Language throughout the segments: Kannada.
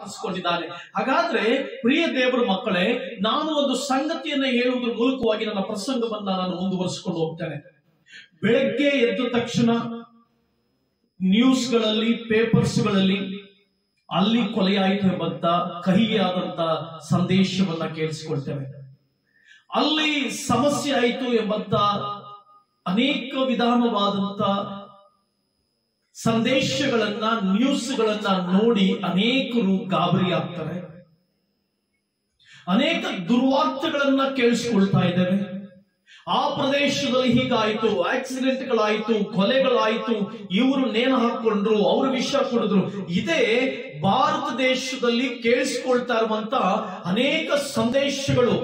ಆರಿಸಿಕೊಂಡಿದ್ದಾನೆ ಹಾಗಾದ್ರೆ ಪ್ರಿಯ ದೇವರ ಮಕ್ಕಳೇ ನಾನು ಒಂದು ಸಂಗತಿಯನ್ನ ಹೇಳುವುದರ ಮೂಲಕವಾಗಿ ನನ್ನ ಪ್ರಸಂಗವನ್ನ ನಾನು ಮುಂದುವರಿಸಿಕೊಂಡು ಹೋಗ್ತೇನೆ ಬೆಳಗ್ಗೆ ಎದ್ದ ತಕ್ಷಣ ನ್ಯೂಸ್ಗಳಲ್ಲಿ ಪೇಪರ್ಸ್ಗಳಲ್ಲಿ ಅಲ್ಲಿ ಕೊಲೆಯಾಯಿತು ಎಂಬಂತ ಕಹಿಯಾದಂತ ಸಂದೇಶವನ್ನ ಕೇಳಿಸಿಕೊಳ್ತೇವೆ ಅಲ್ಲಿ ಸಮಸ್ಯೆ ಆಯಿತು ಎಂಬಂತ ಅನೇಕ ವಿಧಾನವಾದಂತ ಸಂದೇಶಗಳನ್ನ ನ್ಯೂಸ್ಗಳನ್ನ ನೋಡಿ ಅನೇಕರು ಗಾಬರಿ ಆಗ್ತಾರೆ ಅನೇಕ ದುರ್ವಾರ್ತೆಗಳನ್ನ ಕೇಳಿಸ್ಕೊಳ್ತಾ ಇದ್ದೇವೆ ಆ ಪ್ರದೇಶದಲ್ಲಿ ಹೀಗಾಯ್ತು ಆಕ್ಸಿಡೆಂಟ್ಗಳಾಯ್ತು ಕೊಲೆಗಳಾಯ್ತು ಇವರು ನೇಣು ಹಾಕೊಂಡ್ರು ಅವರು ವಿಷ ಕುಡಿದ್ರು ಇದೇ ಭಾರತ ದೇಶದಲ್ಲಿ ಕೇಳಿಸ್ಕೊಳ್ತಾ ಇರುವಂತ ಅನೇಕ ಸಂದೇಶಗಳು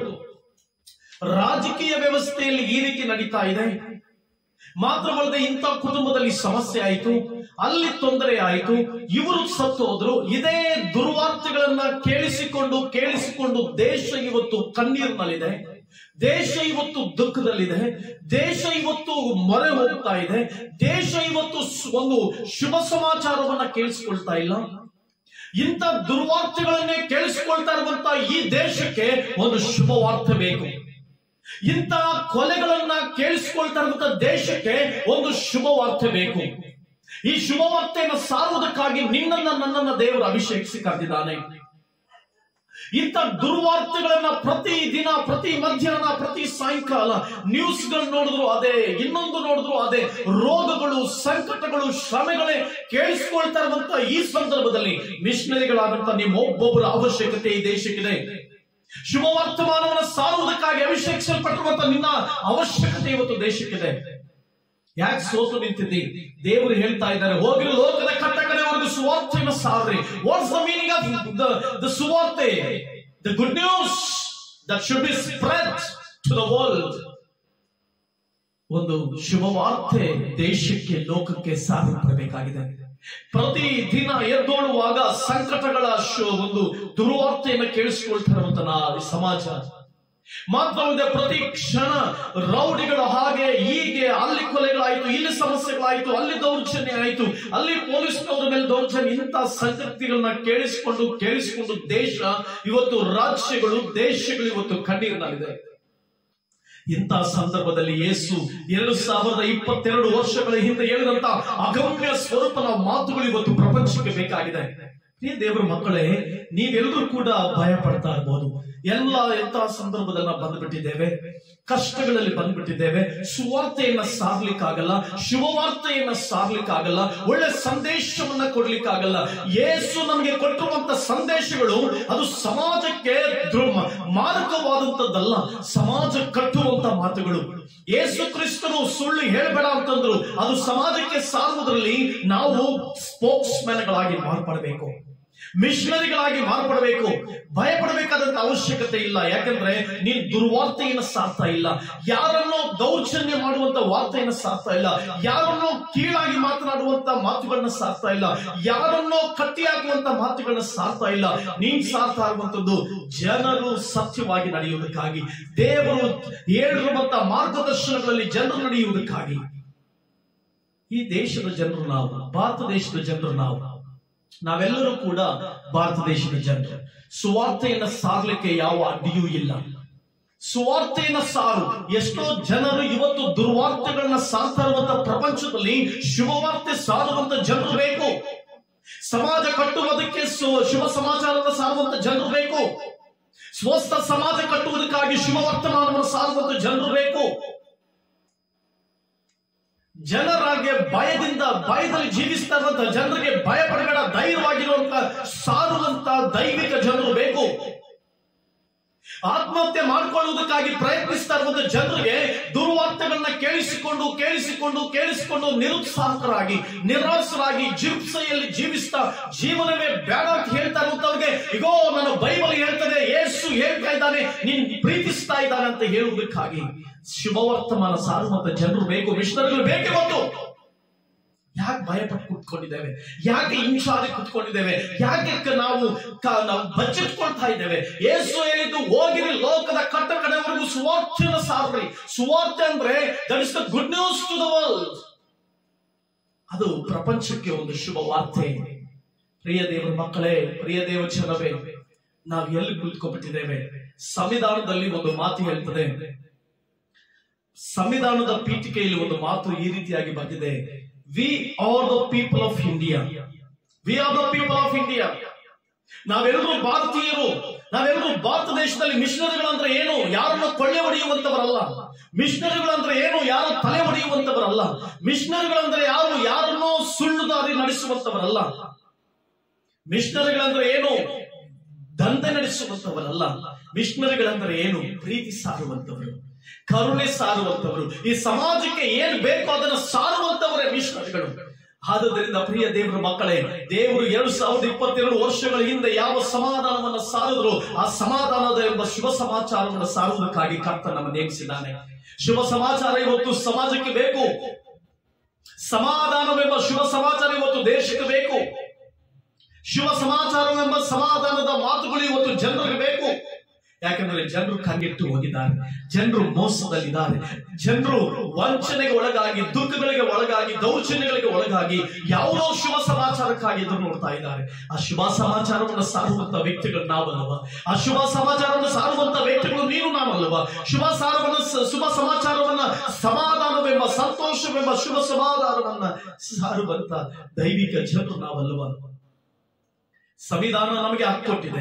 ರಾಜಕೀಯ ವ್ಯವಸ್ಥೆಯಲ್ಲಿ ಈ ರೀತಿ ನಡೀತಾ ಇದೆ ಮಾತ್ರವಲ್ಲದೆ ಇಂಥ ಕುಟುಂಬದಲ್ಲಿ ಸಮಸ್ಯೆ ಆಯಿತು ಅಲ್ಲಿ ತೊಂದರೆ ಆಯಿತು ಇವರು ಸತ್ತು ಹೋದ್ರು ಇದೇ ದುರ್ವಾರ್ತೆಗಳನ್ನ ಕೇಳಿಸಿಕೊಂಡು ಕೇಳಿಸಿಕೊಂಡು ದೇಶ ಇವತ್ತು ಕಣ್ಣೀರಿನಲ್ಲಿದೆ ದೇಶ ಇವತ್ತು ದುಃಖದಲ್ಲಿದೆ ದೇಶ ಇವತ್ತು ಮೊರೆ ಹೋಗ್ತಾ ಇದೆ ದೇಶ ಇವತ್ತು ಸ್- ಒಂದು ಶುಭ ಸಮಾಚಾರವನ್ನ ಕೇಳಿಸಿಕೊಳ್ತಾ ಇಲ್ಲ ಇಂಥ ದುರ್ವಾರ್ತೆಗಳನ್ನೇ ಕೇಳಿಸಿಕೊಳ್ತಾ ಇರುವಂತ ಈ ದೇಶಕ್ಕೆ ಒಂದು ಶುಭ ವಾರ್ತೆ ಬೇಕು ಇಂಥ ಕೊಲೆಗಳನ್ನ ಕೇಳಿಸಿಕೊಳ್ತಾ ಇರುವಂತ ದೇಶಕ್ಕೆ ಒಂದು ಶುಭ ವಾರ್ತೆ ಬೇಕು ಈ ಶುಭ ವಾರ್ತೆಯನ್ನು ಸಾರುವುದಕ್ಕಾಗಿ ನಿನ್ನನ್ನ ನನ್ನನ್ನ ದೇವರು ಅಭಿಷೇಕಿಸಿ ಕರೆದಿದ್ದಾನೆ ಇಂಥ ದುರ್ವಾರ್ತೆಗಳನ್ನ ಪ್ರತಿ ದಿನ ಪ್ರತಿ ಮಧ್ಯಾಹ್ನ ಪ್ರತಿ ಸಾಯಂಕಾಲ ನ್ಯೂಸ್ಗಳು ನೋಡಿದ್ರು ಅದೇ ಇನ್ನೊಂದು ನೋಡಿದ್ರು ಅದೇ ರೋಗಗಳು ಸಂಕಟಗಳು ಶ್ರಮೆಗಳೇ ಕೇಳಿಸ್ಕೊಳ್ತಾ ಇರುವಂತ ಈ ಸಂದರ್ಭದಲ್ಲಿ ಮಿಷನರಿಗಳಾದಂತ ನಿಮ್ಮ ಒಬ್ಬೊಬ್ಬರ ಅವಶ್ಯಕತೆ ಈ ದೇಶಕ್ಕಿದೆ ಶುಭ ವರ್ತಮಾನವನ್ನು ಸಾರುವುದಕ್ಕಾಗಿ ಅಭಿಷೇಕಿಸಲ್ಪಟ್ಟಿರುವಂತ ನಿನ್ನ ಅವಶ್ಯಕತೆ ಇವತ್ತು ದೇಶಕ್ಕಿದೆ ಯಾಕೆ ಸೋತು ನಿಂತಿದ್ದಿ ದೇವರು ಹೇಳ್ತಾ ಇದ್ದಾರೆ ಹೋಗಿ ಲೋಕದ ಕಟ್ಟ ಕಡೆವರೆಗೂ ಸುವಾರ್ತೆಯನ್ನು ಸಾರ್ರಿ what's the meaning of the ಸುವಾರ್ತೆ the good news that should be spread to the world ಒಂದು ಶುಭ ವಾರ್ತೆ ದೇಶಕ್ಕೆ ಲೋಕಕ್ಕೆ ಸಾರಲ್ಪಡಬೇಕಾಗಿದೆ ಪ್ರತಿ ದಿನ ಎದ್ದೋಳುವಾಗ ಸಂಕಟಗಳ ಶು- ಒಂದು ದುರ್ವಾರ್ತೆಯನ್ನು ಕೇಳಿಸಿಕೊಳ್ತಾ ಇರುವಂತ ನಾ- ಈ ಸಮಾಜ ಮಾತ್ರವಲ್ಲದೆ ಪ್ರತಿ ಕ್ಷಣ ರೌಡಿಗಳು ಹಾಗೆ ಹೀಗೆ ಅಲ್ಲಿ ಕೊಲೆಗಳಾಯ್ತು ಇಲ್ಲಿ ಸಮಸ್ಯೆಗಳಾಯ್ತು ಅಲ್ಲಿ ದೌರ್ಜನ್ಯ ಆಯ್ತು ಅಲ್ಲಿ ಪೊಲೀಸ್ನವರ ಮೇಲೆ ದೌರ್ಜನ್ಯ ಇಂಥ ಸಂಗತಿಗಳನ್ನ ಕೇಳಿಸಿಕೊಂಡು ಕೇಳಿಸಿಕೊಂಡು ದೇಶ ಇವತ್ತು ರಾಜ್ಯಗಳು ದೇಶಗಳು ಇವತ್ತು ಕಣ್ಣೀರಿನಲ್ಲಿದೆ ಇಂಥ ಸಂದರ್ಭದಲ್ಲಿ ಯೇಸು ಎರಡು ಸಾವಿರದ ಇಪ್ಪತ್ತೆರಡು ವರ್ಷಗಳ ಹಿಂದೆ ಹೇಳಿದಂತ ಅಗಮ್ಯ ಸ್ವರೂಪನ ಮಾತುಗಳು ಇವತ್ತು ಪ್ರಪಂಚಕ್ಕೆ ಬೇಕಾಗಿದೆ ಪ್ರಿಯ ದೇವರ ಮಕ್ಕಳೇ ನೀವೆಲ್ಲರೂ ಕೂಡ ಭಯ ಪಡ್ತಾ ಇರ್ಬೋದು ಎಲ್ಲ ಎಂತಹ ಸಂದರ್ಭದಲ್ಲಿ ನಾವು ಬಂದ್ಬಿಟ್ಟಿದ್ದೇವೆ ಕಷ್ಟಗಳಲ್ಲಿ ಬಂದ್ಬಿಟ್ಟಿದ್ದೇವೆ ಸುವಾರ್ತೆಯನ್ನ ಸಾರ್ಲಿಕ್ಕಾಗಲ್ಲ ಶುಭವಾರ್ತೆಯನ್ನ ಸಾರ್ಲಿಕ್ಕಾಗಲ್ಲ ಒಳ್ಳೆ ಸಂದೇಶವನ್ನ ಕೊಡ್ಲಿಕ್ಕಾಗಲ್ಲ ಯೇಸು ನಮಗೆ ಕೊಟ್ಟಿರುವಂತ ಸಂದೇಶಗಳು ಅದು ಸಮಾಜಕ್ಕೆ ದೃ- ಮಾರಕವಾದಂತದ್ದಲ್ಲ ಸಮಾಜ ಕಟ್ಟುವಂತ ಮಾತುಗಳು ಯೇಸು ಕ್ರಿಸ್ತನು ಸುಳ್ಳು ಹೇಳಬೇಡ ಅಂತಂದ್ರು ಅದು ಸಮಾಜಕ್ಕೆ ಸಾರುವುದರಲ್ಲಿ ನಾವು ಸ್ಪೋಕ್ಸ್ ಗಳಾಗಿ ಮಾರ್ಪಡಬೇಕು ಮಿಷನರಿಗಳಾಗಿ ಮಾರ್ಪಡಬೇಕು ಭಯಪಡಬೇಕಾದಂತ ಅವಶ್ಯಕತೆ ಇಲ್ಲ ಯಾಕಂದ್ರೆ ನೀನ್ ದುರ್ವಾರ್ತೆಯನ್ನು ಸಾರ್ತಾ ಇಲ್ಲ ಯಾರನ್ನೋ ದೌರ್ಜನ್ಯ ಮಾಡುವಂತ ವಾರ್ತೆಯನ್ನು ಸಾರ್ತಾ ಇಲ್ಲ ಯಾರನ್ನೋ ಕೀಳಾಗಿ ಮಾತನಾಡುವಂತ ಮಾತುಗಳನ್ನ ಸಾರ್ತಾ ಇಲ್ಲ ಯಾರನ್ನೋ ಕಟ್ಟಿ ಹಾಕುವಂತ ಮಾತುಗಳನ್ನ ಸಾರ್ತಾ ಇಲ್ಲ ನೀನ್ ಸಾರ್ತಾ ಇರುವಂತದ್ದು ಜನರು ಸತ್ಯವಾಗಿ ನಡೆಯುವುದಕ್ಕಾಗಿ ದೇವರು ಹೇಳಿರುವಂತ ಮಾರ್ಗದರ್ಶನಗಳಲ್ಲಿ ಜನರು ನಡೆಯುವುದಕ್ಕಾಗಿ ಈ ದೇಶದ ಜನರು ನಾವು ಭಾರತ ದೇಶದ ಜನರು ನಾವು ನಾವೆಲ್ಲರೂ ಕೂಡ ಭಾರತ ದೇಶದ ಜನರು ಸುವಾರ್ತೆಯನ್ನ ಸಾರ್ಲಿಕ್ಕೆ ಯಾವ ಅಡ್ಡಿಯೂ ಇಲ್ಲ ಸುವಾರ್ತೆಯನ್ನ ಸಾರು ಎಷ್ಟೋ ಜನರು ಇವತ್ತು ದುರ್ವಾರ್ತೆಗಳನ್ನ ಸಾರ್ತಾ ಇರುವಂತ ಪ್ರಪಂಚದಲ್ಲಿ ಶುಭವಾರ್ತೆ ಸಾರುವಂತ ಜನರು ಬೇಕು ಸಮಾಜ ಕಟ್ಟುವುದಕ್ಕೆ ಸು- ಶುಭ ಸಮಾಚಾರವನ್ನು ಸಾರುವಂತ ಜನರು ಬೇಕು ಸ್ವಸ್ಥ ಸಮಾಜ ಕಟ್ಟುವುದಕ್ಕಾಗಿ ಶುಭ ವರ್ತಮಾನವನ್ನು ಸಾರುವಂತ ಜನರು ಬೇಕು ಜನರಾಗೆ ಭಯದಿಂದ ಭಯದಲ್ಲಿ ಜೀವಿಸ್ತಾ ಇರುವಂತ ಜನರಿಗೆ ಭಯ ಪಡಬೇಡ ಧೈರ್ಯವಾಗಿರುವಂತ ಸಾರುವಂತ ದೈವಿಕ ಜನರು ಬೇಕು ಆತ್ಮಹತ್ಯೆ ಮಾಡಿಕೊಳ್ಳುವುದಕ್ಕಾಗಿ ಪ್ರಯತ್ನಿಸ್ತಾ ಇರುವಂತ ಜನರಿಗೆ ದುರ್ವಾರ್ತೆಗಳನ್ನ ಕೇಳಿಸಿಕೊಂಡು ಕೇಳಿಸಿಕೊಂಡು ಕೇಳಿಸಿಕೊಂಡು ನಿರುತ್ಸಾಹಕರಾಗಿ ನಿರಾಸರಾಗಿ ಜಿಪ್ಸೆಯಲ್ಲಿ ಜೀವಿಸ್ತಾ ಜೀವನವೇ ಬೇಡ ಅಂತ ಹೇಳ್ತಾ ಇರುವಂತವ್ರಿಗೆ ಇಗೋ ನನ್ನ ಬೈಬಲ್ ಹೇಳ್ತದೆ ಯೇಸು ಹೇಳ್ತಾ ಇದ್ದಾನೆ ನೀನ್ ಪ್ರೀತಿಸ್ತಾ ಇದ್ದಾನೆ ಅಂತ ಹೇಳುವುದಕ್ಕಾಗಿ ಶುಭವರ್ತಮಾನ ಸಾರುವಂತ ಜನರು ಬೇಕು ಮಿಷನರಿಗಳು ಬೇಕು ಇವತ್ತು ಯಾಕೆ ಭಯಪಟ್ಟು ಕುತ್ಕೊಂಡಿದ್ದೇವೆ ಯಾಕೆ ಹಿಂಸಾರಿ ಕುತ್ಕೊಂಡಿದ್ದೇವೆ ಯಾಕೆ ಕ- ನಾವು ಕ- ನಾವು ಬಚ್ಚಿಟ್ಕೊಳ್ತಾ ಇದ್ದೇವೆ ಏಸು ಹೇಳಿದ್ದು ಹೋಗಿರಿ ಲೋಕದ ಕಟ್ಟ ಕಡೆವರೆಗೂ ಸುವಾರ್ತೆಯನ್ನು ಸಾರ್ರಿ ಸುವಾರ್ತೆ ಅಂದ್ರೆ that is the good news to the world ಅದು ಪ್ರಪಂಚಕ್ಕೆ ಒಂದು ಶುಭ ವಾರ್ತೆ ಪ್ರಿಯ ದೇವರ ಮಕ್ಕಳೇ ಪ್ರಿಯ ದೇವ ಜನವೇ ನಾವು ಎಲ್ಲಿ ಕುಳಿತುಕೊಂಡ್ಬಿಟ್ಟಿದ್ದೇವೆ ಸಂವಿಧಾನದಲ್ಲಿ ಒಂದು ಮಾತು ಹೇಳ್ತದೆ ಸಂವಿಧಾನದ ಪೀಠಿಕೆಯಲ್ಲಿ ಒಂದು ಮಾತು ಈ ರೀತಿಯಾಗಿ ಬಂದಿದೆ we are the people of India we are the people of India ನಾವೆಲ್ಲರೂ ಭಾರತೀಯರು ನಾವೆಲ್ಲರೂ ಭಾರತ ದೇಶದಲ್ಲಿ ಮಿಷನರಿಗಳಂದ್ರೆ ಏನು ಯಾರನ್ನು ಕೊಳ್ಳೆ ಹೊಡೆಯುವಂತವರಲ್ಲ ಮಿಷನರಿಗಳಂದ್ರೆ ಏನು ಯಾರು ತಲೆ ಹೊಡೆಯುವಂತವರಲ್ಲ ಮಿಷನರಿಗಳಂದ್ರೆ ಯಾರು ಯಾರನ್ನೋ ಸುಳ್ಳು ದಾರಿ ನಡೆಸುವಂತವರಲ್ಲ ಮಿಷನರಿಗಳಂದ್ರೆ ಏನು ದಂಧೆ ನಡೆಸುವಂತವರಲ್ಲ ಮಿಷನರಿಗಳಂದ್ರೆ ಏನು ಪ್ರೀತಿ ಸಾರುವಂತವರು ಕರುಣೆ ಸಾರುವಂತವರು ಈ ಸಮಾಜಕ್ಕೆ ಏನ್ ಬೇಕೋ ಅದನ್ನು ಸಾರುವಂತವರೇ ಮಿಷನರಿಗಳು ಆದುದರಿಂದ ಪ್ರಿಯ ದೇವರ ಮಕ್ಕಳೇ ದೇವರು ಎರಡು ಸಾವಿರದ ಇಪ್ಪತ್ತೆರಡು ವರ್ಷಗಳ ಹಿಂದೆ ಯಾವ ಸಮಾಧಾನವನ್ನು ಸಾರಿದ್ರು ಆ ಸಮಾಧಾನದ ಎಂಬ ಶುಭ ಸಮಾಚಾರವನ್ನು ಸಾರುವುದಕ್ಕಾಗಿ ಕರ್ತ ನಮ್ಮ ನೇಮಿಸಿದ್ದಾನೆ ಶುಭ ಸಮಾಚಾರ ಇವತ್ತು ಸಮಾಜಕ್ಕೆ ಬೇಕು ಸಮಾಧಾನವೆಂಬ ಶುಭ ಸಮಾಚಾರ ಇವತ್ತು ದೇಶಕ್ಕೆ ಬೇಕು ಶುಭ ಸಮಾಚಾರವೆಂಬ ಸಮಾಧಾನದ ಮಾತುಗಳು ಇವತ್ತು ಜನರಿಗೆ ಬೇಕು ಯಾಕಂದ್ರೆ ಜನರು ಕಂಗೆಟ್ಟು ಹೋಗಿದ್ದಾರೆ ಜನರು ಮೋಸದಲ್ಲಿದ್ದಾರೆ ಜನರು ವಂಚನೆಗೆ ಒಳಗಾಗಿ ದುಃಖಗಳಿಗೆ ಒಳಗಾಗಿ ದೌರ್ಜನ್ಯಗಳಿಗೆ ಒಳಗಾಗಿ ಯಾವುದೋ ಶುಭ ಸಮಾಚಾರಕ್ಕಾಗಿ ಎದುರು ನೋಡ್ತಾ ಇದ್ದಾರೆ ಆ ಶುಭ ಸಮಾಚಾರವನ್ನು ಸಾರುವಂತ ವ್ಯಕ್ತಿಗಳು ನಾವಲ್ಲವ ಆ ಶುಭ ಸಮಾಚಾರವನ್ನು ಸಾರುವಂತ ವ್ಯಕ್ತಿಗಳು ನೀನು ನಾನಲ್ಲವ ಶುಭ ಸಾರವನ್ನು ಸ- ಶುಭ ಸಮಾಚಾರವನ್ನ ಸಮಾಧಾನವೆಂಬ ಸಂತೋಷವೆಂಬ ಶುಭ ಸಮಾಧಾನವನ್ನ ಸಾರುವಂತ ದೈವಿಕ ಜನರು ನಾವಲ್ಲವ ಸಂವಿಧಾನ ನಮಗೆ ಹಕ್ಕೊಟ್ಟಿದೆ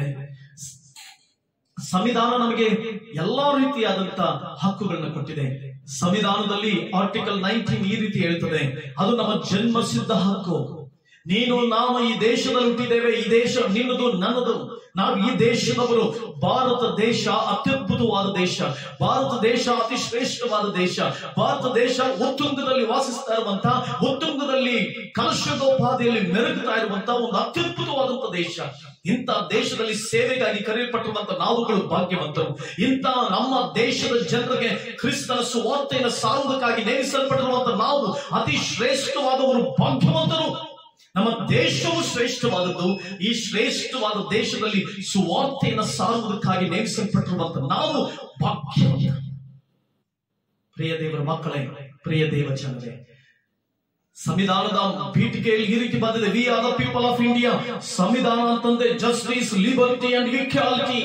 ಸಂವಿಧಾನ ನಮಗೆ ಎಲ್ಲಾ ರೀತಿಯಾದಂತ ಹಕ್ಕುಗಳನ್ನ ಕೊಟ್ಟಿದೆ ಸಂವಿಧಾನದಲ್ಲಿ ಆರ್ಟಿಕಲ್ ನೈನ್ಟೀನ್ ಈ ರೀತಿ ಹೇಳ್ತದೆ ಅದು ನಮ್ಮ ಜನ್ಮ ಸಿದ್ಧ ಹಕ್ಕು ನೀನು ನಾವು ಈ ದೇಶದಲ್ಲಿ ಹುಟ್ಟಿದ್ದೇವೆ ಈ ದೇಶ ನಿನ್ನದು ನನ್ನದು ನಾವು ಈ ದೇಶದವರು ಭಾರತ ದೇಶ ಅತ್ಯದ್ಭುತವಾದ ದೇಶ ಭಾರತ ದೇಶ ಅತಿ ಶ್ರೇಷ್ಠವಾದ ದೇಶ ಭಾರತ ದೇಶ ಉತ್ತುಂಗದಲ್ಲಿ ವಾಸಿಸ್ತಾ ಇರುವಂತಹ ಉತ್ತುಂಗದಲ್ಲಿ ಕಲಶದೋಪಾದಿಯಲ್ಲಿ ಮೆರುಗುತ್ತಾ ಇರುವಂತಹ ಒಂದು ಅತ್ಯದ್ಭುತವಾದಂತಹ ದೇಶ ಇಂಥ ದೇಶದಲ್ಲಿ ಸೇವೆಗಾಗಿ ಕರೆಯಲ್ಪಟ್ಟಿರುವಂತ ನಾವುಗಳು ಭಾಗ್ಯವಂತರು ಇಂಥ ನಮ್ಮ ದೇಶದ ಜನರಿಗೆ ಕ್ರಿಸ್ತನ ಸುವಾರ್ತೆಯನ್ನು ಸಾರುವುದಕ್ಕಾಗಿ ನೇಮಿಸಲ್ಪಟ್ಟಿರುವಂತ ನಾವು ಅತಿ ಶ್ರೇಷ್ಠವಾದವರು ಭಾಗ್ಯವಂತರು ನಮ್ಮ ದೇಶವು ಶ್ರೇಷ್ಠವಾದದ್ದು ಈ ಶ್ರೇಷ್ಠವಾದ ದೇಶದಲ್ಲಿ ಸುವಾರ್ತೆಯನ್ನು ಸಾರುವುದಕ್ಕಾಗಿ ನೇಮಿಸಲ್ಪಟ್ಟಿರುವಂತ ನಾವು ಭಾಗ್ಯವಂತರು ಪ್ರಿಯ ದೇವರ ಮಕ್ಕಳೇ ಪ್ರಿಯ ದೇವ ಜನರೇ ಸಂವಿಧಾನದ ಪೀಠಿಕೆಯಲ್ಲಿ ಈ ರೀತಿ ಬಂದಿದೆ we are the people of India ಸಂವಿಧಾನ ಅಂತಂದ್ರೆ justice liberty and equality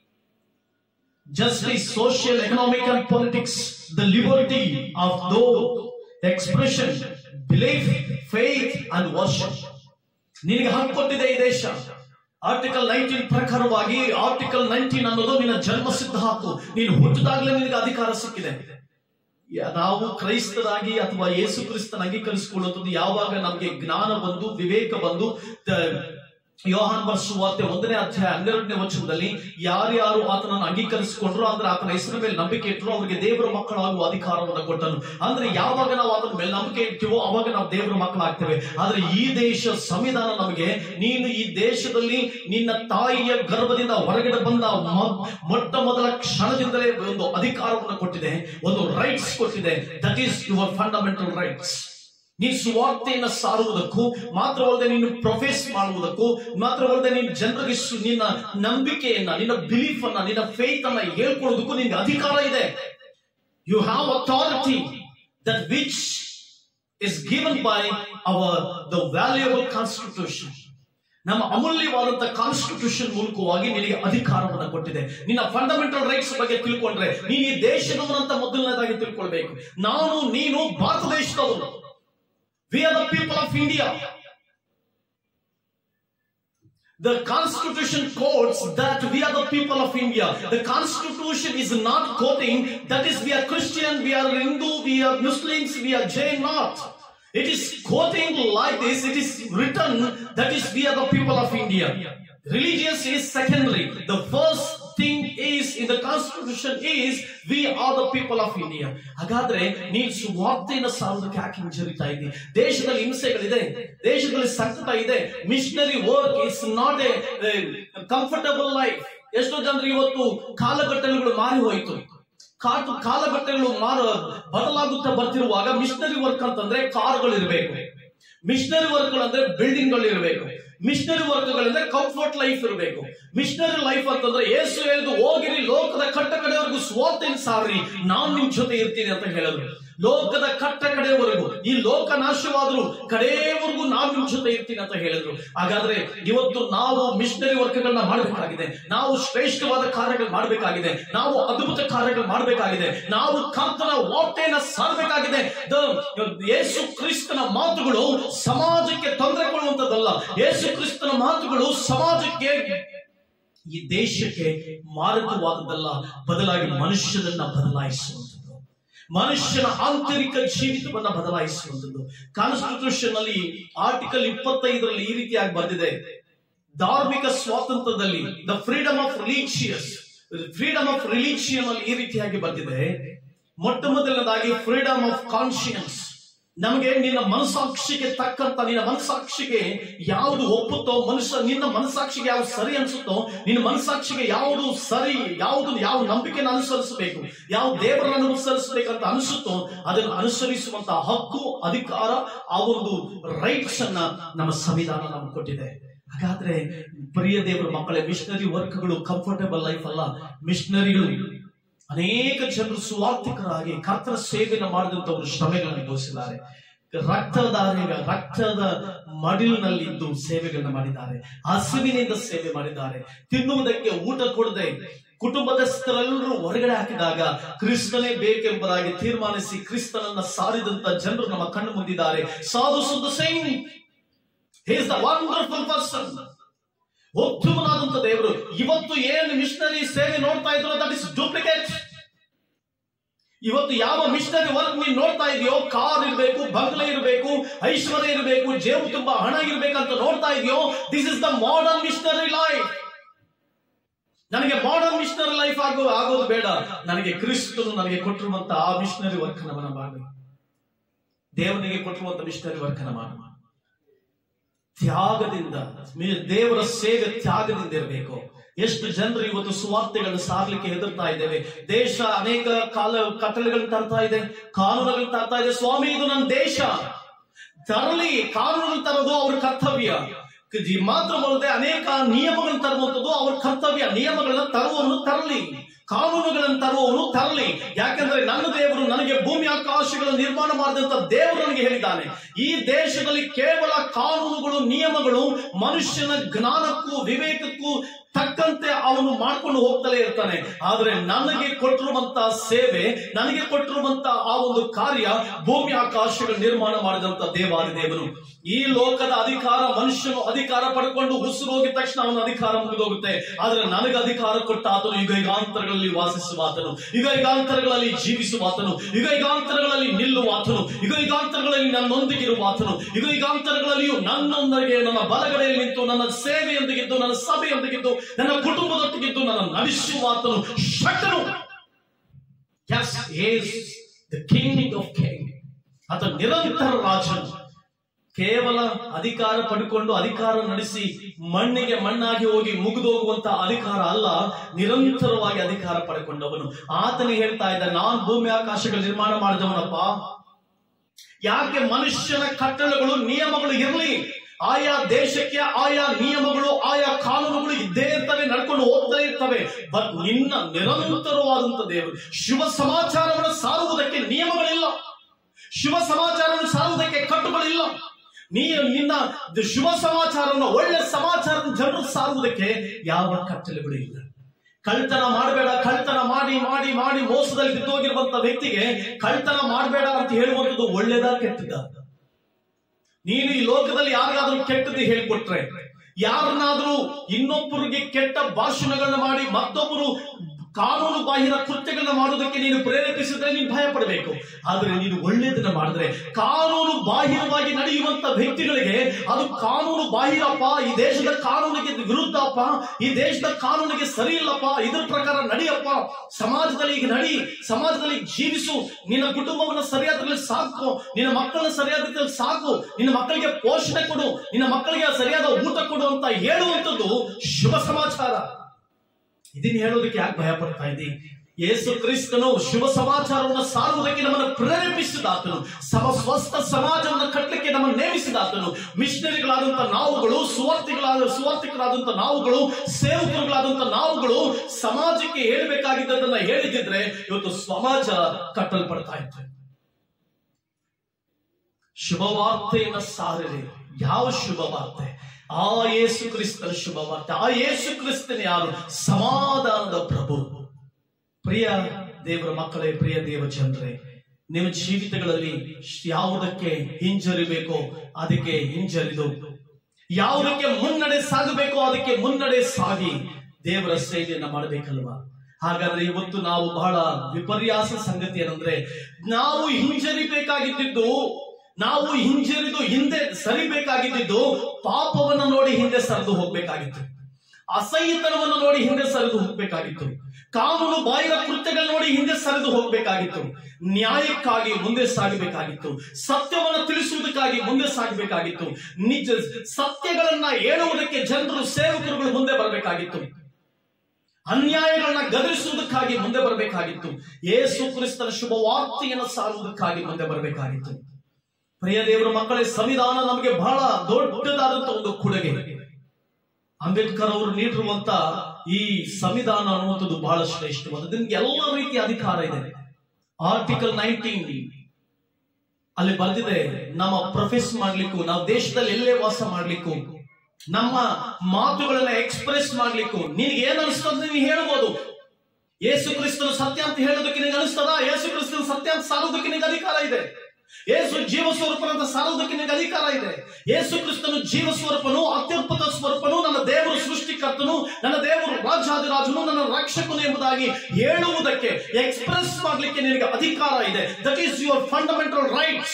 justice, social, economic, and politics, the liberty of those expression, belief, faith, and worship. ನಿನಗೆ ಹಕ್ಕು ಕೊಟ್ಟಿದೆ ಈ ದೇಶ ಆರ್ಟಿಕಲ್ ನೈನ್ಟೀನ್ ಪ್ರಕಾರವಾಗಿ ಆರ್ಟಿಕಲ್ ನೈನ್ಟೀನ್ ಅನ್ನೋದು ನಿನ್ನ ಜನ್ಮಸಿದ್ಧ ಹಕ್ಕು ನೀನು ಹುಟ್ಟಿದಾಗಲೇ ನಿನಗೆ ಅಧಿಕಾರ ಸಿಕ್ಕಿದೆ ಯಾ- ನಾವು ಕ್ರೈಸ್ತರಾಗಿ ಅಥವಾ ಯೇಸು ಕ್ರಿಸ್ತನ ಅಂಗೀಕರಿಸಿಕೊಳ್ಳುತ್ತದೆ ಯಾವಾಗ ನಮಗೆ ಜ್ಞಾನ ಬಂದು ವಿವೇಕ ಬಂದು ದ- ಯೋಹಾನ್ ಬರ್ಸುವಾರ್ತೆ ಒಂದನೇ ಅಧ್ಯಾಯ ಹನ್ನೆರಡನೇ ವಚನದಲ್ಲಿ ಯಾರ್ಯಾರು ಆತನನ್ನು ಅಂಗೀಕರಿಸಿಕೊಂಡ್ರು ಅಂದ್ರೆ ಆತನ ಹೆಸರ ಮೇಲೆ ನಂಬಿಕೆ ಇಟ್ಟರು ಅವರಿಗೆ ದೇವರ ಮಕ್ಕಳಾಗುವ ಅಧಿಕಾರವನ್ನು ಕೊಟ್ಟನು ಅಂದ್ರೆ ಯಾವಾಗ ನಾವು ಆತನ ಮೇಲೆ ನಂಬಿಕೆ ಇಡ್ತೀವೋ ಅವಾಗ ನಾವು ದೇವರ ಮಕ್ಕಳಾಗ್ತೇವೆ ಆದ್ರೆ ಈ ದೇಶ ಸಂವಿಧಾನ ನಮಗೆ ನೀನು ಈ ದೇಶದಲ್ಲಿ ನಿನ್ನ ತಾಯಿಯ ಗರ್ಭದಿಂದ ಹೊರಗಡೆ ಬಂದ ಮ- ಮೊಟ್ಟ ಮೊದಲ ಕ್ಷಣದಿಂದಲೇ ಒಂದು ಅಧಿಕಾರವನ್ನು ಕೊಟ್ಟಿದೆ ಒಂದು ರೈಟ್ಸ್ ಕೊಟ್ಟಿದೆ that is your fundamental rights ನೀನು ಸುವಾರ್ತೆಯನ್ನ ಸಾರುವುದಕ್ಕೂ ಮಾತ್ರವಲ್ಲದೆ ನೀನು ಪ್ರೊಫೆಸ್ ಮಾಡುವುದಕ್ಕೂ ಮಾತ್ರವಲ್ಲದೆ ನೀನು ಜನರಿಗೆ ಸು- ನಿನ್ನ ನಂಬಿಕೆಯನ್ನ ನಿನ್ನ ಬಿಲೀಫ್ ಅನ್ನ ನಿನ್ನ ಫೇತ್ ಅನ್ನ ಹೇಳ್ಕೊಳ್ಳೋದಕ್ಕೂ ನಿನ್ಗೆ ಅಧಿಕಾರ ಇದೆ you have authority that which is given by our the valuable constitution ನಮ್ಮ ಅಮೂಲ್ಯವಾದಂತ ಕಾನ್ಸ್ಟಿಟ್ಯೂಷನ್ ಮೂಲಕವಾಗಿ ನಿನಗೆ ಅಧಿಕಾರವನ್ನು ಕೊಟ್ಟಿದೆ ನಿನ್ನ ಫಂಡಮೆಂಟಲ್ ರೈಟ್ಸ್ ಬಗ್ಗೆ ತಿಳ್ಕೊಂಡ್ರೆ ನೀನು ಈ ದೇಶದವನಂತ ಮೊದಲನೇದಾಗಿ ತಿಳ್ಕೊಳ್ಬೇಕು ನಾನು ನೀನು ಭಾರತ ದೇಶದವನು we are the people of India The constitution quotes that we are the people of India. The constitution is not quoting that is we are Christian, we are Hindu, we are Muslims, we are Jain, not. It is quoting like this, it is written that is we are the people of India. Religious is secondary. The first thing is in the constitution is we are the people of India. ಹಾಗಾದ್ರೆ ನೀನು ಸುವಾರ್ತೆಯನ್ನು ಸಾರೋದಕ್ಕೆ ಯಾಕೆ ಹಿಂಜರಿತಾ ಇದ್ದಿ ದೇಶದಲ್ಲಿ ಹಿಂಸೆಗಳಿದೆ ದೇಶದಲ್ಲಿ ಸಂಕಟ ಇದೆ missionary work is not a comfortable life ಎಷ್ಟೋ ಜನರಿಗೆ ಇವತ್ತು ಕಾಲಘಟ್ಟಗಳು ಮಾರಿ ಹೋಯಿತು ಕಾಟು ಕಾಲಘಟ್ಟಗಳು ಮಾರ ಬದಲಾಗುತ್ತಾ ಬರ್ತಿರುವಾಗ ಮಿಷನರಿ ವರ್ಕ್ ಅಂತಂದ್ರೆ ಕಾರ್ಗಳು ಇರಬೇಕು ಮಿಷನರಿ ವರ್ಕ್ ಅಂದ್ರೆ ಬಿಲ್ಡಿಂಗ್ ಗಳು ಇರಬೇಕು ಮಿಷನರಿ ವರ್ಕ್ ಗಳಿಂದ ಕಂಫರ್ಟ್ ಲೈಫ್ ಇರಬೇಕು ಮಿಷನರಿ ಲೈಫ್ ಅಂತಂದ್ರೆ ಏಸು ಹೇಳಿದು ಹೋಗಿರಿ ಲೋಕದ ಕಟ್ಟ ಕಡೆವರೆಗೂ ಸ್ವಾರ್ಥೆನ್ ಸಾರ್ರಿ ನಾನ್ ನಿಮ್ ಜೊತೆ ಇರ್ತೀನಿ ಅಂತ ಹೇಳಿದ್ರು ಲೋಕದ ಕಟ್ಟ ಕಡೆಯವರೆಗೂ ಈ ಲೋಕ ನಾಶವಾದರೂ ಕಡೆಯವರೆಗೂ ನಾವು ನಿಮ್ ಜೊತೆ ಇರ್ತೀನಿ ಅಂತ ಹೇಳಿದ್ರು ಹಾಗಾದ್ರೆ ಇವತ್ತು ನಾವು ಮಿಷನರಿ ವರ್ಕ್ಗಳನ್ನ ಮಾಡಬೇಕಾಗಿದೆ ನಾವು ಶ್ರೇಷ್ಠವಾದ ಕಾರ್ಯಗಳು ಮಾಡಬೇಕಾಗಿದೆ ನಾವು ಅದ್ಭುತ ಕಾರ್ಯಗಳು ಮಾಡಬೇಕಾಗಿದೆ ನಾವು ಕರ್ತನ ವಾರ್ತೆಯನ್ನ ಸಾರಬೇಕಾಗಿದೆ ದ- ಯೇಸು ಕ್ರಿಸ್ತನ ಮಾತುಗಳು ಸಮಾಜಕ್ಕೆ ತೊಂದರೆ ಕೊಡುವಂತದ್ದಲ್ಲ ಯೇಸು ಕ್ರಿಸ್ತನ ಮಾತುಗಳು ಸಮಾಜಕ್ಕೆ ಈ ದೇಶಕ್ಕೆ ಮಾರಕವಾದದ್ದಲ್ಲ ಬದಲಾಗಿ ಮನುಷ್ಯನನ್ನ ಬದಲಾಯಿಸುವಂಥದ್ದು ಮನುಷ್ಯನ ಆಂತರಿಕ ಜೀವಿತವನ್ನ ಬದಲಾಯಿಸುವಂಥದ್ದು ಕಾನ್ಸ್ಟಿಟ್ಯೂಷನ್ ಅಲ್ಲಿ ಆರ್ಟಿಕಲ್ ಇಪ್ಪತ್ತೈದರಲ್ಲಿ ಈ ರೀತಿಯಾಗಿ ಬಂದಿದೆ ಧಾರ್ಮಿಕ ಸ್ವಾತಂತ್ರ್ಯದಲ್ಲಿ the freedom of religious freedom of religion ಅಲ್ಲಿ ಈ ರೀತಿಯಾಗಿ ಬಂದಿದೆ ಮೊಟ್ಟ ಮೊದಲನೇದಾಗಿ ಫ್ರೀಡಮ್ ಆಫ್ ಕಾನ್ಶಿಯನ್ಸ್ ನಮಗೆ ನಿನ್ನ ಮನಸಾಕ್ಷಿಗೆ ತಕ್ಕಂತ ನಿನ್ನ ಮನಸಾಕ್ಷಿಗೆ ಯಾವುದು ಒಪ್ಪುತ್ತೋ ಮನುಷ್ಯ ನಿನ್ನ ಮನಸಾಕ್ಷಿಗೆ ಯಾವ್ದು ಸರಿ ಅನ್ಸುತ್ತೋ ನಿನ್ನ ಮನಸಾಕ್ಷಿಗೆ ಯಾವುದು ಸರಿ ಯಾವುದು ಯಾವ ನಂಬಿಕೆನ ಅನುಸರಿಸಬೇಕು ಯಾವ ದೇವರನ್ನು ಅನುಸರಿಸಬೇಕಂತ ಅನಿಸುತ್ತೋ ಅದನ್ನು ಅನುಸರಿಸುವಂತ ಹಕ್ಕು ಅಧಿಕಾರ ಆ ಒಂದು ರೈಟ್ಸ್ ಅನ್ನ ನಮ್ಮ ಸಂವಿಧಾನ ನಮ್ಗೆ ಕೊಟ್ಟಿದೆ ಹಾಗಾದ್ರೆ ಪ್ರಿಯ ದೇವರ ಮಕ್ಕಳೇ ಮಿಷನರಿ ವರ್ಕ್ಗಳು ಕಂಫರ್ಟಬಲ್ ಲೈಫ್ ಅಲ್ಲ ಮಿಷನರಿಗಳು ಅನೇಕ ಜನರು ಸುವಾರ್ಥಿಕರಾಗಿ ಕರ್ತರ ಸೇವೆಯನ್ನು ಮಾಡಿದಂತವರು ಶ್ರಮೆಗಳನ್ನು ತೋರಿಸಿದ್ದಾರೆ ರಕ್ತದಾರ ರಕ್ತದ ಮಡಿಲಿನಲ್ಲಿದ್ದು ಸೇವೆಗಳನ್ನ ಮಾಡಿದ್ದಾರೆ ಹಸಿವಿನಿಂದ ಸೇವೆ ಮಾಡಿದ್ದಾರೆ ತಿನ್ನುವುದಕ್ಕೆ ಊಟ ಕೊಡದೆ ಕುಟುಂಬದಸ್ಥರೆಲ್ಲರೂ ಹೊರಗಡೆ ಹಾಕಿದಾಗ ಕ್ರಿಸ್ತನೇ ಬೇಕೆಂಬುದಾಗಿ ತೀರ್ಮಾನಿಸಿ ಕ್ರಿಸ್ತನನ್ನ ಸಾರಿದಂತ ಜನರು ನಮ್ಮ ಕಣ್ಣು ಮುಂದಿದ್ದಾರೆ ಸಾಧು ಸುದ್ದ same is the wonderful person ಉತ್ತಮನಾದಂತ ದೇವರು ಇವತ್ತು ಏನು ಮಿಷನರಿ ಸೇವೆ ನೋಡ್ತಾ ಇದ್ರು ದಟ್ ಇಸ್ ಡೂಪ್ಲಿಕೇಟ್ ಇವತ್ತು ಯಾವ ಮಿಷನರಿ ವರ್ಕ್ ನೀನ್ ನೋಡ್ತಾ ಇದೆಯೋ ಕಾರ್ ಇರಬೇಕು ಬಂಗ್ಲೆ ಇರಬೇಕು ಐಶ್ವರ್ಯ ಇರಬೇಕು ಜೇಬು ತುಂಬಾ ಹಣ ಇರ್ಬೇಕಂತ ನೋಡ್ತಾ ಇದೆಯೋ this is the modern missionary life ನನಗೆ ಮಾಡರ್ನ್ ಮಿಷನರಿ ಲೈಫ್ ಆಗೋ ಆಗೋದು ಬೇಡ ನನಗೆ ಕ್ರಿಸ್ತನು ನನಗೆ ಕೊಟ್ಟಿರುವಂತ ಆ ಮಿಷನರಿ ವರ್ಕ್ ಅನ್ನ ಮಾಡಬೇಕು ದೇವನಿಗೆ ಕೊಟ್ಟಿರುವಂತ ಮಿಷನರಿ ವರ್ಕ್ ಅನ್ನ ಮಾಡ ತ್ಯಾಗದಿಂದ ಮಿ- ದೇವರ ಸೇವೆ ತ್ಯಾಗದಿಂದ ಇರಬೇಕು ಎಷ್ಟು ಜನರು ಇವತ್ತು ಸುವಾರ್ತೆಗಳನ್ನು ಸಾರ್ಲಿಕ್ಕೆ ಹೆದರ್ತಾ ಇದ್ದೇವೆ ದೇಶ ಅನೇಕ ಕಾಲ ಕಟ್ಟಳೆಗಳನ್ನು ತರ್ತಾ ಇದೆ ಕಾನೂನುಗಳನ್ನು ತರ್ತಾ ಇದೆ ಸ್ವಾಮಿ ಇದು ನನ್ನ ದೇಶ ತರಲಿ ಕಾನೂನುಗಳು ತರೋದು ಅವ್ರ ಕರ್ತವ್ಯ ಈ ಮಾತ್ರ ಅಲ್ಲದೆ ಅನೇಕ ನಿಯಮಗಳನ್ನು ತರುವಂತದ್ದು ಅವ್ರ ಕರ್ತವ್ಯ ನಿಯಮಗಳನ್ನ ತರುವವನು ತರಲಿ ಕಾನೂನುಗಳನ್ನು ತರುವವನು ತರಲಿ ಯಾಕಂದ್ರೆ ನನ್ನ ದೇವರು ನನಗೆ ಭೂಮಿ ಆಕಾಶಗಳ ನಿರ್ಮಾಣ ಮಾಡಿದಂತ ದೇವರು ನನಗೆ ಹೇಳಿದ್ದಾನೆ ಈ ದೇಶದಲ್ಲಿ ಕೇವಲ ಕಾನೂನುಗಳು ನಿಯಮಗಳು ಮನುಷ್ಯನ ಜ್ಞಾನಕ್ಕೂ ವಿವೇಕಕ್ಕೂ ತಕ್ಕಂತೆ ಅವನು ಮಾಡ್ಕೊಂಡು ಹೋಗ್ತಲೇ ಇರ್ತಾನೆ ಆದ್ರೆ ನನಗೆ ಕೊಟ್ಟಿರುವಂತ ಸೇವೆ ನನಗೆ ಕೊಟ್ಟಿರುವಂತ ಆ ಒಂದು ಕಾರ್ಯ ಭೂಮಿ ಆಕಾಶಗಳ ನಿರ್ಮಾಣ ಮಾಡಿದಂತ ದೇವಾದಿ ದೇವರು ಈ ಲೋಕದ ಅಧಿಕಾರ ಮನುಷ್ಯನು ಅಧಿಕಾರ ಪಡ್ಕೊಂಡು ಉಸಿರು ಹೋಗಿದ ತಕ್ಷಣ ಅವನ ಅಧಿಕಾರ ಮುಗಿದೋಗುತ್ತೆ ಆದ್ರೆ ನನಗೆ ಅಧಿಕಾರ ಕೊಟ್ಟ ಆತನು ಯುಗ ಯುಗಾಂತರಗಳಲ್ಲಿ ವಾಸಿಸುವ ಆತನು ಯುಗ ಯುಗಾಂತರಗಳಲ್ಲಿ ಜೀವಿಸುವ ಆತನು ಯುಗ ಯುಗಾಂತರಗಳಲ್ಲಿ ನಿಲ್ಲುವ ಆತನು ಯುಗ ಯುಗಾಂತರಗಳಲ್ಲಿ ನನ್ನೊಂದಿಗಿರುವ ಆತನು ಯುಗ ಯುಗಾಂತರಗಳಲ್ಲಿಯೂ ನನ್ನೊಂದಿಗೆ ನನ್ನ ಬಲಗಡೆಯಲ್ಲಿ ನಿಂತು ನನ್ನ ಸೇವೆಯೊಂದಿಗಿದ್ದು ನನ್ನ ಸಭೆಯೊಂದಿಗಿದ್ದು ನನ್ನ ಕುಟುಂಬದೊಟ್ಟಿಗಿದ್ದು ನನ್ನ ನಡೆಸುವ ಆತನು ಶಕ್ತನು Yes, he is the king of king. ಆತ ನಿರಂತರ ರಾಜನು ಕೇವಲ ಅಧಿಕಾರ ಪಡ್ಕೊಂಡು ಅಧಿಕಾರ ನಡೆಸಿ ಮಣ್ಣಿಗೆ ಮಣ್ಣಾಗಿ ಹೋಗಿ ಮುಗಿದೋಗುವಂತ ಅಧಿಕಾರ ಅಲ್ಲ ನಿರಂತರವಾಗಿ ಅಧಿಕಾರ ಪಡ್ಕೊಂಡವನು ಆತನಿಗೆ ಹೇಳ್ತಾ ಇದ್ದ ನಾನ್ ಭೂಮಿ ಆಕಾಶಗಳು ನಿರ್ಮಾಣ ಮಾಡಿದವನಪ್ಪ ಯಾಕೆ ಮನುಷ್ಯನ ಕಟ್ಟಳೆಗಳು ನಿಯಮಗಳು ಇರಲಿ ಆಯಾ ದೇಶಕ್ಕೆ ಆಯಾ ನಿಯಮಗಳು ಆಯಾ ಕಾನೂನುಗಳು ಇದ್ದೇ ಇರ್ತವೆ ನಡ್ಕೊಂಡು ಹೋಗ್ತಾ ಇರ್ತವೆ ಬಟ್ ನಿನ್ನ ನಿರಂತರವಾದಂತ ದೇವರು ಶುಭ ಸಮಾಚಾರವನ್ನು ಸಾರುವುದಕ್ಕೆ ನಿಯಮಗಳಿಲ್ಲ ಶುಭ ಸಮಾಚಾರವನ್ನು ಸಾರುವುದಕ್ಕೆ ಕಟ್ಟುಗಳಿಲ್ಲ ನೀ ನಿನ್ನ ಶುಭ ಸಮಾಚಾರವನ್ನು ಒಳ್ಳೆ ಸಮಾಚಾರ ಜನರು ಸಾರುವುದಕ್ಕೆ ಯಾವ ಕಟ್ಟಳೆಗಳು ಇಲ್ಲ ಕಳ್ತನ ಮಾಡಬೇಡ ಕಳ್ತನ ಮಾಡಿ ಮಾಡಿ ಮಾಡಿ ಮೋಸದಲ್ಲಿ ಬಿದ್ದೋಗಿರುವಂತ ವ್ಯಕ್ತಿಗೆ ಕಳ್ತನ ಮಾಡಬೇಡ ಅಂತ ಹೇಳುವಂಥದ್ದು ಒಳ್ಳೇದಾ ಕೆಟ್ಟದ ನೀನು ಈ ಲೋಕದಲ್ಲಿ ಯಾರಿಗಾದ್ರೂ ಕೆಟ್ಟದ್ದು ಹೇಳ್ಕೊಟ್ರೆ ಯಾರನ್ನಾದ್ರೂ ಇನ್ನೊಬ್ಬರಿಗೆ ಕೆಟ್ಟ ಭಾಷಣಗಳನ್ನ ಮಾಡಿ ಮತ್ತೊಬ್ಬರು ಕಾನೂನು ಬಾಹಿರ ಕೃತ್ಯಗಳನ್ನ ಮಾಡುವುದಕ್ಕೆ ನೀನು ಪ್ರೇರೇಪಿಸಿದ್ರೆ ನೀನು ಭಯ ಪಡಬೇಕು ಆದ್ರೆ ನೀನು ಒಳ್ಳೆಯದನ್ನ ಮಾಡಿದ್ರೆ ಕಾನೂನು ಬಾಹಿರವಾಗಿ ನಡೆಯುವಂತ ವ್ಯಕ್ತಿಗಳಿಗೆ ಅದು ಕಾನೂನು ಬಾಹಿರಪ್ಪ ಈ ದೇಶದ ಕಾನೂನಿಗೆ ವಿರುದ್ಧಪ್ಪ ಈ ದೇಶದ ಕಾನೂನಿಗೆ ಸರಿ ಇಲ್ಲಪ್ಪ ಇದ್ರ ಪ್ರಕಾರ ನಡಿಯಪ್ಪ ಸಮಾಜದಲ್ಲಿ ಈಗ ನಡಿ ಸಮಾಜದಲ್ಲಿ ಜೀವಿಸು ನಿನ್ನ ಕುಟುಂಬವನ್ನ ಸರಿಯಾದ್ರಲ್ಲಿ ಸಾಕು ನಿನ್ನ ಮಕ್ಕಳನ್ನ ಸರಿಯಾದ ರೀತಿಯಲ್ಲಿ ಸಾಕು ನಿನ್ನ ಮಕ್ಕಳಿಗೆ ಪೋಷಣೆ ಕೊಡು ನಿನ್ನ ಮಕ್ಕಳಿಗೆ ಸರಿಯಾದ ಊಟ ಕೊಡು ಅಂತ ಹೇಳುವಂಥದ್ದು ಶುಭ ಸಮಾಚಾರ ಇದನ್ನ ಹೇಳೋದಕ್ಕೆ ಯಾಕೆ ಭಯ ಪಡ್ತಾ ಇದ್ದಿ ಯೇಸು ಕ್ರಿಸ್ತನು ಶುಭ ಸಮಾಚಾರವನ್ನು ಸಾರುವುದಕ್ಕೆ ನಮ್ಮನ್ನು ಪ್ರೇರೇಪಿಸಿದ ಆತನು ಸಮ ಸ್ವಸ್ಥ ಸಮಾಜವನ್ನು ಕಟ್ಟಲಿಕ್ಕೆ ನಮ್ಮನ್ನು ನೇಮಿಸಿದ ಆತನು ಮಿಷನರಿಗಳಾದಂತ ನಾವುಗಳು ಸುವಾರ್ತಿಗಳಾದ ಸುವಾರ್ತಿಕರಾದಂತ ನಾವುಗಳು ಸೇವಕರುಗಳಾದಂತ ನಾವುಗಳು ಸಮಾಜಕ್ಕೆ ಹೇಳಬೇಕಾಗಿದ್ದದನ್ನ ಹೇಳಿದ್ರೆ ಇವತ್ತು ಸಮಾಜ ಕಟ್ಟಲ್ಪಡ್ತಾ ಇತ್ತು ಶುಭವಾರ್ತೆಯನ್ನ ಸಾರಿರಿ ಯಾವ ಶುಭ ವಾರ್ತೆ ಆ ಯೇಸು ಕ್ರಿಸ್ತನ ಶುಭ ವಾರ್ತೆ ಆ ಯೇಸು ಕ್ರಿಸ್ತನ ಯಾರು ಸಮಾಧಾನದ ಪ್ರಭು ಪ್ರಿಯ ದೇವರ ಮಕ್ಕಳೇ ಪ್ರಿಯ ದೇವ ಜನರೇ ನಿಮ್ಮ ಜೀವಿತಗಳಲ್ಲಿ ಯಾವುದಕ್ಕೆ ಹಿಂಜರಿಬೇಕೋ ಅದಕ್ಕೆ ಹಿಂಜರಿದು ಯಾವುದಕ್ಕೆ ಮುನ್ನಡೆ ಸಾಗಬೇಕೋ ಅದಕ್ಕೆ ಮುನ್ನಡೆ ಸಾಗಿ ದೇವರ ಸೇವೆಯನ್ನ ಮಾಡಬೇಕಲ್ವಾ ಹಾಗಾದ್ರೆ ಇವತ್ತು ನಾವು ಬಹಳ ವಿಪರ್ಯಾಸ ಸಂಗತಿ ಏನಂದ್ರೆ ನಾವು ಹಿಂಜರಿಬೇಕಾಗಿದ್ದು ನಾವು ಹಿಂಜರಿದು ಹಿಂದೆ ಸರಿಬೇಕಾಗಿದ್ದು ಪಾಪವನ್ನು ನೋಡಿ ಹಿಂದೆ ಸರಿದು ಹೋಗ್ಬೇಕಾಗಿತ್ತು ಅಸಹ್ಯತನವನ್ನು ನೋಡಿ ಹಿಂದೆ ಸರಿದು ಹೋಗ್ಬೇಕಾಗಿತ್ತು ಕಾನೂನು ಬಾಹಿರ ಕೃತ್ಯಗಳು ನೋಡಿ ಹಿಂದೆ ಸರಿದು ಹೋಗ್ಬೇಕಾಗಿತ್ತು ನ್ಯಾಯಕ್ಕಾಗಿ ಮುಂದೆ ಸಾಗಬೇಕಾಗಿತ್ತು ಸತ್ಯವನ್ನು ತಿಳಿಸುವುದಕ್ಕಾಗಿ ಮುಂದೆ ಸಾಗಬೇಕಾಗಿತ್ತು ನಿಜ ಸತ್ಯಗಳನ್ನ ಹೇಳುವುದಕ್ಕೆ ಜನರು ಸೇವಕರುಗಳು ಮುಂದೆ ಬರಬೇಕಾಗಿತ್ತು ಅನ್ಯಾಯಗಳನ್ನ ಗದರಿಸುವುದಕ್ಕಾಗಿ ಮುಂದೆ ಬರಬೇಕಾಗಿತ್ತು ಯೇಸು ಕ್ರಿಸ್ತನ ಶುಭ ವಾರ್ತೆಯನ್ನು ಸಾರುವುದಕ್ಕಾಗಿ ಮುಂದೆ ಬರಬೇಕಾಗಿತ್ತು ಪ್ರಿಯ ದೇವರ ಮಕ್ಕಳೇ ಸಂವಿಧಾನ ನಮಗೆ ಬಹಳ ದೊಡ್ಡದಾದಂತ ಒಂದು ಕೊಡುಗೆ ಅಂಬೇಡ್ಕರ್ ಅವರು ನೀಡಿರುವಂತ ಈ ಸಂವಿಧಾನ ಅನ್ನುವಂಥದ್ದು ಬಹಳ ಶ್ರೇಷ್ಠವಾದ ನಿಮ್ಗೆ ಎಲ್ಲ ರೀತಿಯ ಅಧಿಕಾರ ಇದೆ ಆರ್ಟಿಕಲ್ ನೈನ್ಟೀನ್ ಅಲ್ಲಿ ಬರ್ದಿದೆ ನಮ್ಮ ಪ್ರೊಫೆಸ್ ಮಾಡ್ಲಿಕ್ಕೂ ನಾವು ದೇಶದಲ್ಲಿ ಎಲ್ಲೇ ವಾಸ ಮಾಡ್ಲಿಕ್ಕೂ ನಮ್ಮ ಮಾತುಗಳನ್ನ ಎಕ್ಸ್ಪ್ರೆಸ್ ಮಾಡ್ಲಿಕ್ಕೂ ನಿನಗೆ ಏನ್ ಅನಿಸ್ತದ ನೀನು ಹೇಳ್ಬೋದು ಯೇಸು ಕ್ರಿಸ್ತನು ಸತ್ಯ ಅಂತ ಹೇಳೋದಕ್ಕೆ ನಿನಗೆ ಅನಿಸ್ತದ ಯೇಸು ಕ್ರಿಸ್ತನು ಸತ್ಯ ಅಂತ ಸಾರೋದಕ್ಕೆ ನಿನಗೆ ಅಧಿಕಾರ ಇದೆ ಯೇಸು ಜೀವ ಸ್ವರೂಪನಂತ ಸಾರೋದಕ್ಕೆ ನಿನಗೆ ಅಧಿಕಾರ ಇದೆ ಯೇಸು ಕ್ರಿಸ್ತನು ಜೀವ ಸ್ವರೂಪನು ಅತ್ಯದ್ಭುತ ಸ್ವರೂಪನು ನನ್ನ ದೇವರು ಸೃಷ್ಟಿಕರ್ತನು ನನ್ನ ದೇವರು ರಾಜಾದಿರಾಜನು ನನ್ನ ರಕ್ಷಕನು ಎಂಬುದಾಗಿ ಹೇಳುವುದಕ್ಕೆ ಎಕ್ಸ್ಪ್ರೆಸ್ ಮಾಡಲಿಕ್ಕೆ ನಿನಗೆ ಅಧಿಕಾರ ಇದೆ that is your fundamental rights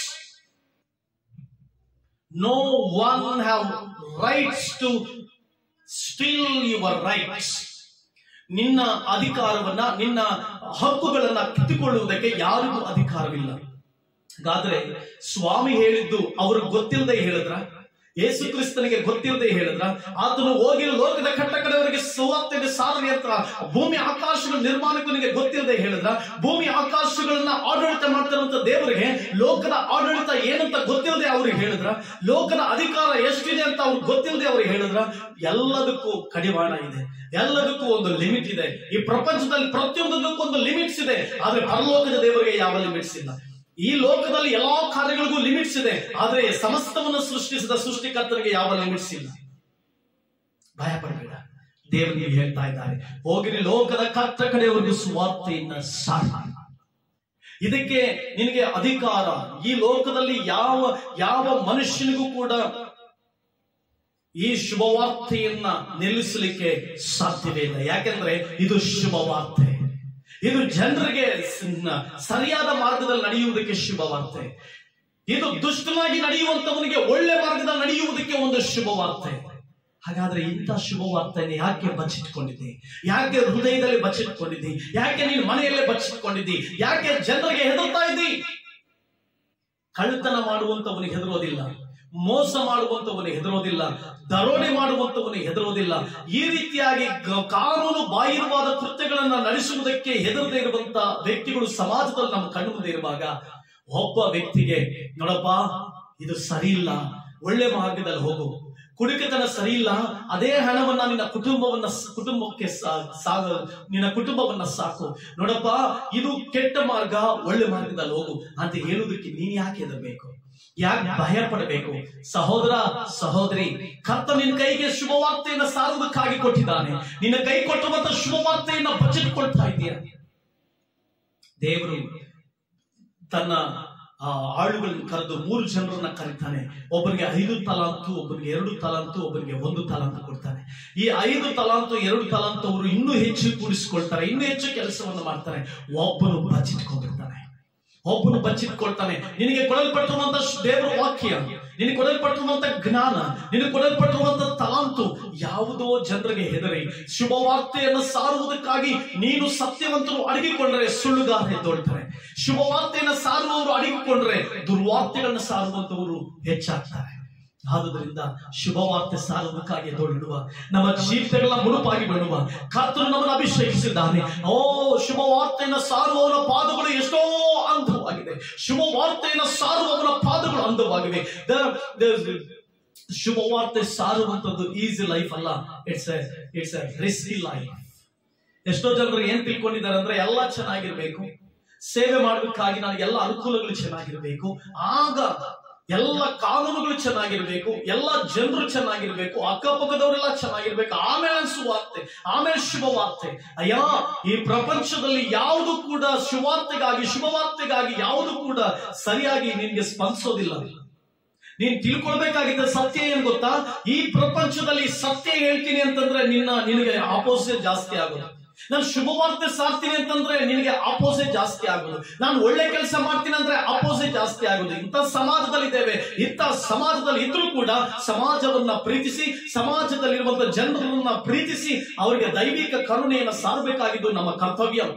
no one have rights to steal your rights ನಿನ್ನ ಅಧಿಕಾರವನ್ನ ನಿನ್ನ ಹಕ್ಕುಗಳನ್ನ ಕಿತ್ತುಕೊಳ್ಳುವುದಕ್ಕೆ ಯಾರಿಗೂ ಅಧಿಕಾರವಿಲ್ಲ ಹಾಗಾದ್ರೆ ಸ್ವಾಮಿ ಹೇಳಿದ್ದು ಅವ್ರಿಗೆ ಗೊತ್ತಿಲ್ಲದೆ ಹೇಳಿದ್ರ ಯೇಸು ಕ್ರಿಸ್ತನಿಗೆ ಗೊತ್ತಿಲ್ಲದೆ ಹೇಳಿದ್ರ ಆತನು ಹೋಗಿ ಲೋಕದ ಕಟ್ಟ ಕಡೆಯವರಿಗೆ ಸುವಾರ್ತೆಗೆ ಸಾರಲಿ ಅಂತ ಭೂಮಿ ಆಕಾಶಗಳ ನಿರ್ಮಾಣಕ್ಕನಿಗೆ ಗೊತ್ತಿಲ್ಲದೆ ಹೇಳಿದ್ರ ಭೂಮಿ ಆಕಾಶಗಳನ್ನ ಆಡಳಿತ ಮಾಡ್ತಿರುವಂತ ದೇವರಿಗೆ ಲೋಕದ ಆಡಳಿತ ಏನಂತ ಗೊತ್ತಿಲ್ಲದೆ ಅವ್ರಿಗೆ ಹೇಳಿದ್ರ ಲೋಕದ ಅಧಿಕಾರ ಎಷ್ಟಿದೆ ಅಂತ ಅವ್ರಿಗೆ ಗೊತ್ತಿಲ್ಲದೆ ಅವ್ರಿಗೆ ಹೇಳಿದ್ರ ಎಲ್ಲದಕ್ಕೂ ಕಡಿವಾಣ ಇದೆ ಎಲ್ಲದಕ್ಕೂ ಒಂದು ಲಿಮಿಟ್ ಇದೆ ಈ ಪ್ರಪಂಚದಲ್ಲಿ ಪ್ರತಿಯೊಂದಕ್ಕೂ ಒಂದು ಲಿಮಿಟ್ಸ್ ಇದೆ ಆದ್ರೆ ಪರಲೋಕದ ದೇವರಿಗೆ ಯಾವ ಲಿಮಿಟ್ಸ್ ಇಲ್ಲ ಈ ಲೋಕದಲ್ಲಿ ಎಲ್ಲಾ ಕಾರ್ಯಗಳಿಗೂ ಲಿಮಿಟ್ಸ್ ಇದೆ ಆದ್ರೆ ಸಮಸ್ತವನ್ನು ಸೃಷ್ಟಿಸಿದ ಸೃಷ್ಟಿಕರ್ತನಿಗೆ ಯಾವ ಲಿಮಿಟ್ಸ್ ಇಲ್ಲ ಭಯ ಪಡಬೇಡ ದೇವರಿಗೆ ಹೇಳ್ತಾ ಇದ್ದಾರೆ ಹೋಗಿರಿ ಲೋಕದ ಕಟ್ಟ ಕಡೆಯವರೆಗೂ ಸುವಾರ್ತೆಯನ್ನ ಸಾರಿ ಇದಕ್ಕೆ ನಿನಗೆ ಅಧಿಕಾರ ಈ ಲೋಕದಲ್ಲಿ ಯಾವ ಯಾವ ಮನುಷ್ಯನಿಗೂ ಕೂಡ ಈ ಶುಭವಾರ್ತೆಯನ್ನ ನಿಲ್ಲಿಸಲಿಕ್ಕೆ ಸಾಧ್ಯವೇ ಇಲ್ಲ ಯಾಕೆಂದ್ರೆ ಇದು ಶುಭವಾರ್ತೆ ಇದು ಜನರಿಗೆ ಸ- ಸರಿಯಾದ ಮಾರ್ಗದಲ್ಲಿ ನಡೆಯುವುದಕ್ಕೆ ಶುಭವಾರ್ತೆ ಇದು ದುಷ್ಟನಾಗಿ ನಡೆಯುವಂತವನಿಗೆ ಒಳ್ಳೆ ಮಾರ್ಗದಲ್ಲಿ ನಡೆಯುವುದಕ್ಕೆ ಒಂದು ಶುಭವಾರ್ತೆ ಹಾಗಾದ್ರೆ ಇಂಥ ಶುಭವಾರ್ತೆಯನ್ನು ಯಾಕೆ ಬಚ್ಚಿಟ್ಕೊಂಡಿದ್ದಿ ಯಾಕೆ ಹೃದಯದಲ್ಲಿ ಬಚ್ಚಿಟ್ಕೊಂಡಿದ್ದಿ ಯಾಕೆ ನೀನು ಮನೆಯಲ್ಲೇ ಬಚ್ಚಿಟ್ಕೊಂಡಿದ್ದಿ ಯಾಕೆ ಜನರಿಗೆ ಹೆದರ್ತಾ ಇದ್ದಿ ಕಳ್ಳತನ ಮಾಡುವಂತವನಿಗೆ ಹೆದರೋದಿಲ್ಲ ಮೋಸ ಮಾಡುವಂತವನಿಗೆ ಹೆದರೋದಿಲ್ಲ ದರೋಡೆ ಮಾಡುವಂತವನಿಗೆ ಹೆದರೋದಿಲ್ಲ ಈ ರೀತಿಯಾಗಿ ಗ- ಕಾನೂನು ಬಾಹಿರವಾದ ಕೃತ್ಯಗಳನ್ನ ನಡೆಸುವುದಕ್ಕೆ ಹೆದರದೇ ಇರುವಂತ ವ್ಯಕ್ತಿಗಳು ಸಮಾಜದಲ್ಲಿ ನಮ್ಮ ಕಣ್ಣು ಮುಂದೆ ಇರುವಾಗ ಒಬ್ಬ ವ್ಯಕ್ತಿಗೆ ನೋಡಪ್ಪ ಇದು ಸರಿ ಇಲ್ಲ ಒಳ್ಳೆ ಮಾರ್ಗದಲ್ಲಿ ಹೋಗು ಕುಡಿಕತನ ಸರಿ ಇಲ್ಲ ಅದೇ ಹಣವನ್ನ ನಿನ್ನ ಕುಟುಂಬವನ್ನ ಸ- ಕುಟುಂಬಕ್ಕೆ ಸಾ- ಸಾಗ ನಿನ್ನ ಕುಟುಂಬವನ್ನ ಸಾಕು ನೋಡಪ್ಪ ಇದು ಕೆಟ್ಟ ಮಾರ್ಗ ಒಳ್ಳೆ ಮಾರ್ಗದಲ್ಲಿ ಹೋಗು ಅಂತ ಹೇಳುವುದಕ್ಕೆ ನೀನ್ ಯಾಕೆ ಹೆದರ್ಬೇಕು ಯಾಕೆ ಭಯ ಪಡಬೇಕು ಸಹೋದರ ಸಹೋದರಿ ಕರ್ತ ನಿನ್ನ ಕೈಗೆ ಶುಭವಾರ್ತೆಯನ್ನ ಸಾರುವುದಕ್ಕಾಗಿ ಕೊಟ್ಟಿದ್ದಾನೆ ನಿನ್ನ ಕೈ ಕೊಟ್ಟಿರುವಂತ ಶುಭವಾರ್ತೆಯನ್ನ ಬಚ್ಚಿಟ್ಕೊಳ್ತಾ ಇದೆಯಾ ದೇವರು ತನ್ನ ಆ, ಆಳುಗಳನ್ನು ಕರೆದು ಮೂರು ಜನರನ್ನ ಕರೀತಾನೆ ಒಬ್ಬರಿಗೆ ಐದು ತಲಾಂತು ಒಬ್ಬರಿಗೆ ಎರಡು ತಲಾಂತು ಒಬ್ಬರಿಗೆ ಒಂದು ತಲಾಂತು ಕೊಡ್ತಾನೆ ಈ ಐದು ತಲಾಂತು ಎರಡು ತಲಾಂತು ಅವರು ಇನ್ನೂ ಹೆಚ್ಚು ಕೂಡಿಸ್ಕೊಳ್ತಾರೆ ಇನ್ನೂ ಹೆಚ್ಚು ಕೆಲಸವನ್ನು ಮಾಡ್ತಾರೆ ಒಬ್ಬನು ಬಚ್ಚಿಟ್ಕೊಂಡಿರ್ತಾನೆ ಒಬ್ಬನು ಬಚ್ಚಿಟ್ಕೊಳ್ತಾನೆ ನಿನಗೆ ಕೊಡಲ್ಪಟ್ಟಿರುವಂತ ಶ್- ದೇವರ ವಾಕ್ಯ ನಿನಗೆ ಕೊಡಲ್ಪಟ್ಟಿರುವಂತ ಜ್ಞಾನ ನಿನಗೆ ಕೊಡಲ್ಪಟ್ಟಿರುವಂತ ತಲಾಂತು ಯಾವುದೋ ಜನರಿಗೆ ಹೆದರಿ ಶುಭವಾರ್ತೆಯನ್ನು ಸಾರುವುದಕ್ಕಾಗಿ ನೀನು ಸತ್ಯವಂತರು ಅಡಗಿಕೊಂಡ್ರೆ ಸುಳ್ಳುಗಾರ ಎದ್ದೊಳ್ತಾರೆ ಶುಭವಾರ್ತೆಯನ್ನು ಸಾರುವವರು ಅಡಗಿಕೊಂಡ್ರೆ ದುರ್ವಾರ್ತೆಗಳನ್ನ ಸಾರುವಂತವರು ಹೆಚ್ಚಾಗ್ತಾರೆ ಆದುದರಿಂದ ಶುಭವಾರ್ತೆ ಸಾರುವುದಕ್ಕಾಗಿ ಎದ್ದೊಳಿಡುವ ನಮ್ಮ ಜೀವಿತಗಳ ಮುಡುಪಾಗಿ ಬಿಡುವ ಕರ್ತನು ನಮ್ಮನ್ನು ಅಭಿಷೇಕಿಸಿದ್ದಾನೆ ಓ ಶುಭವಾರ್ತೆಯನ್ನು ಸಾರುವವನ ಪಾದಗಳು ಎಷ್ಟೋ ಅಂದವಾಗಿದೆ ಶುಭವಾರ್ತೆಯನ್ನು ಸಾರುವವನ ಪಾದಗಳು ಅಂದವಾಗಿವೆ The- the- ಶುಭವಾರ್ತೆ ಸಾರುವಂತದ್ದು ಈಸಿ ಲೈಫ್ ಅಲ್ಲ it's it's a risky life ಎಷ್ಟೋ ಜನರು ಏನ್ ತಿಳ್ಕೊಂಡಿದ್ದಾರೆ ಅಂದ್ರೆ ಎಲ್ಲ ಚೆನ್ನಾಗಿರ್ಬೇಕು ಸೇವೆ ಮಾಡೋದಕ್ಕಾಗಿ ನನಗೆ ಎಲ್ಲ ಅನುಕೂಲಗಳು ಚೆನ್ನಾಗಿರ್ಬೇಕು ಆಗ ಎಲ್ಲ ಕಾನೂನುಗಳು ಚೆನ್ನಾಗಿರ್ಬೇಕು ಎಲ್ಲ ಜನರು ಚೆನ್ನಾಗಿರ್ಬೇಕು ಅಕ್ಕಪಕ್ಕದವರೆಲ್ಲ ಚೆನ್ನಾಗಿರ್ಬೇಕು ಆಮೇಲೆ ಸುವಾರ್ತೆ ಆಮೇಲೆ ಶುಭವಾರ್ತೆ ಅಯ್ಯ ಈ ಪ್ರಪಂಚದಲ್ಲಿ ಯಾವುದು ಕೂಡ ಶುಭವಾರ್ತೆಗಾಗಿ ಶುಭವಾರ್ತೆಗಾಗಿ ಯಾವುದು ಕೂಡ ಸರಿಯಾಗಿ ನಿನ್ಗೆ ಸ್ಪಂದಿಸೋದಿಲ್ಲ ನೀನ್ ತಿಳ್ಕೊಳ್ಬೇಕಾಗಿದ್ದ ಸತ್ಯ ಏನ್ ಗೊತ್ತಾ ಈ ಪ್ರಪಂಚದಲ್ಲಿ ಸತ್ಯ ಹೇಳ್ತೀನಿ ಅಂತಂದ್ರೆ ನಿನ್ನ ನಿನಗೆ ಆಪೋಸಿಟ್ ಜಾಸ್ತಿ ಆಗೋದು ನಾನು ಶುಭವಾರ್ತೆ ಸಾರ್ತೀನಿ ಅಂತಂದ್ರೆ ನಿನಗೆ ಆಪೋಸಿಟ್ ಜಾಸ್ತಿ ಆಗೋದು ನಾನು ಒಳ್ಳೆ ಕೆಲಸ ಮಾಡ್ತೀನಿ ಅಂದ್ರೆ ಆಪೋಸಿಟ್ ಜಾಸ್ತಿ ಆಗೋದು ಇಂಥ ಸಮಾಜದಲ್ಲಿ ಇದ್ದೇವೆ ಇಂಥ ಸಮಾಜದಲ್ಲಿ ಇದ್ರೂ ಕೂಡ ಸಮಾಜವನ್ನ ಪ್ರೀತಿಸಿ ಸಮಾಜದಲ್ಲಿರುವಂತಹ ಜನರನ್ನ ಪ್ರೀತಿಸಿ ಅವರಿಗೆ ದೈವಿಕ ಕರುಣೆಯನ್ನು ಸಾರಬೇಕಾಗಿದ್ದು ನಮ್ಮ ಕರ್ತವ್ಯ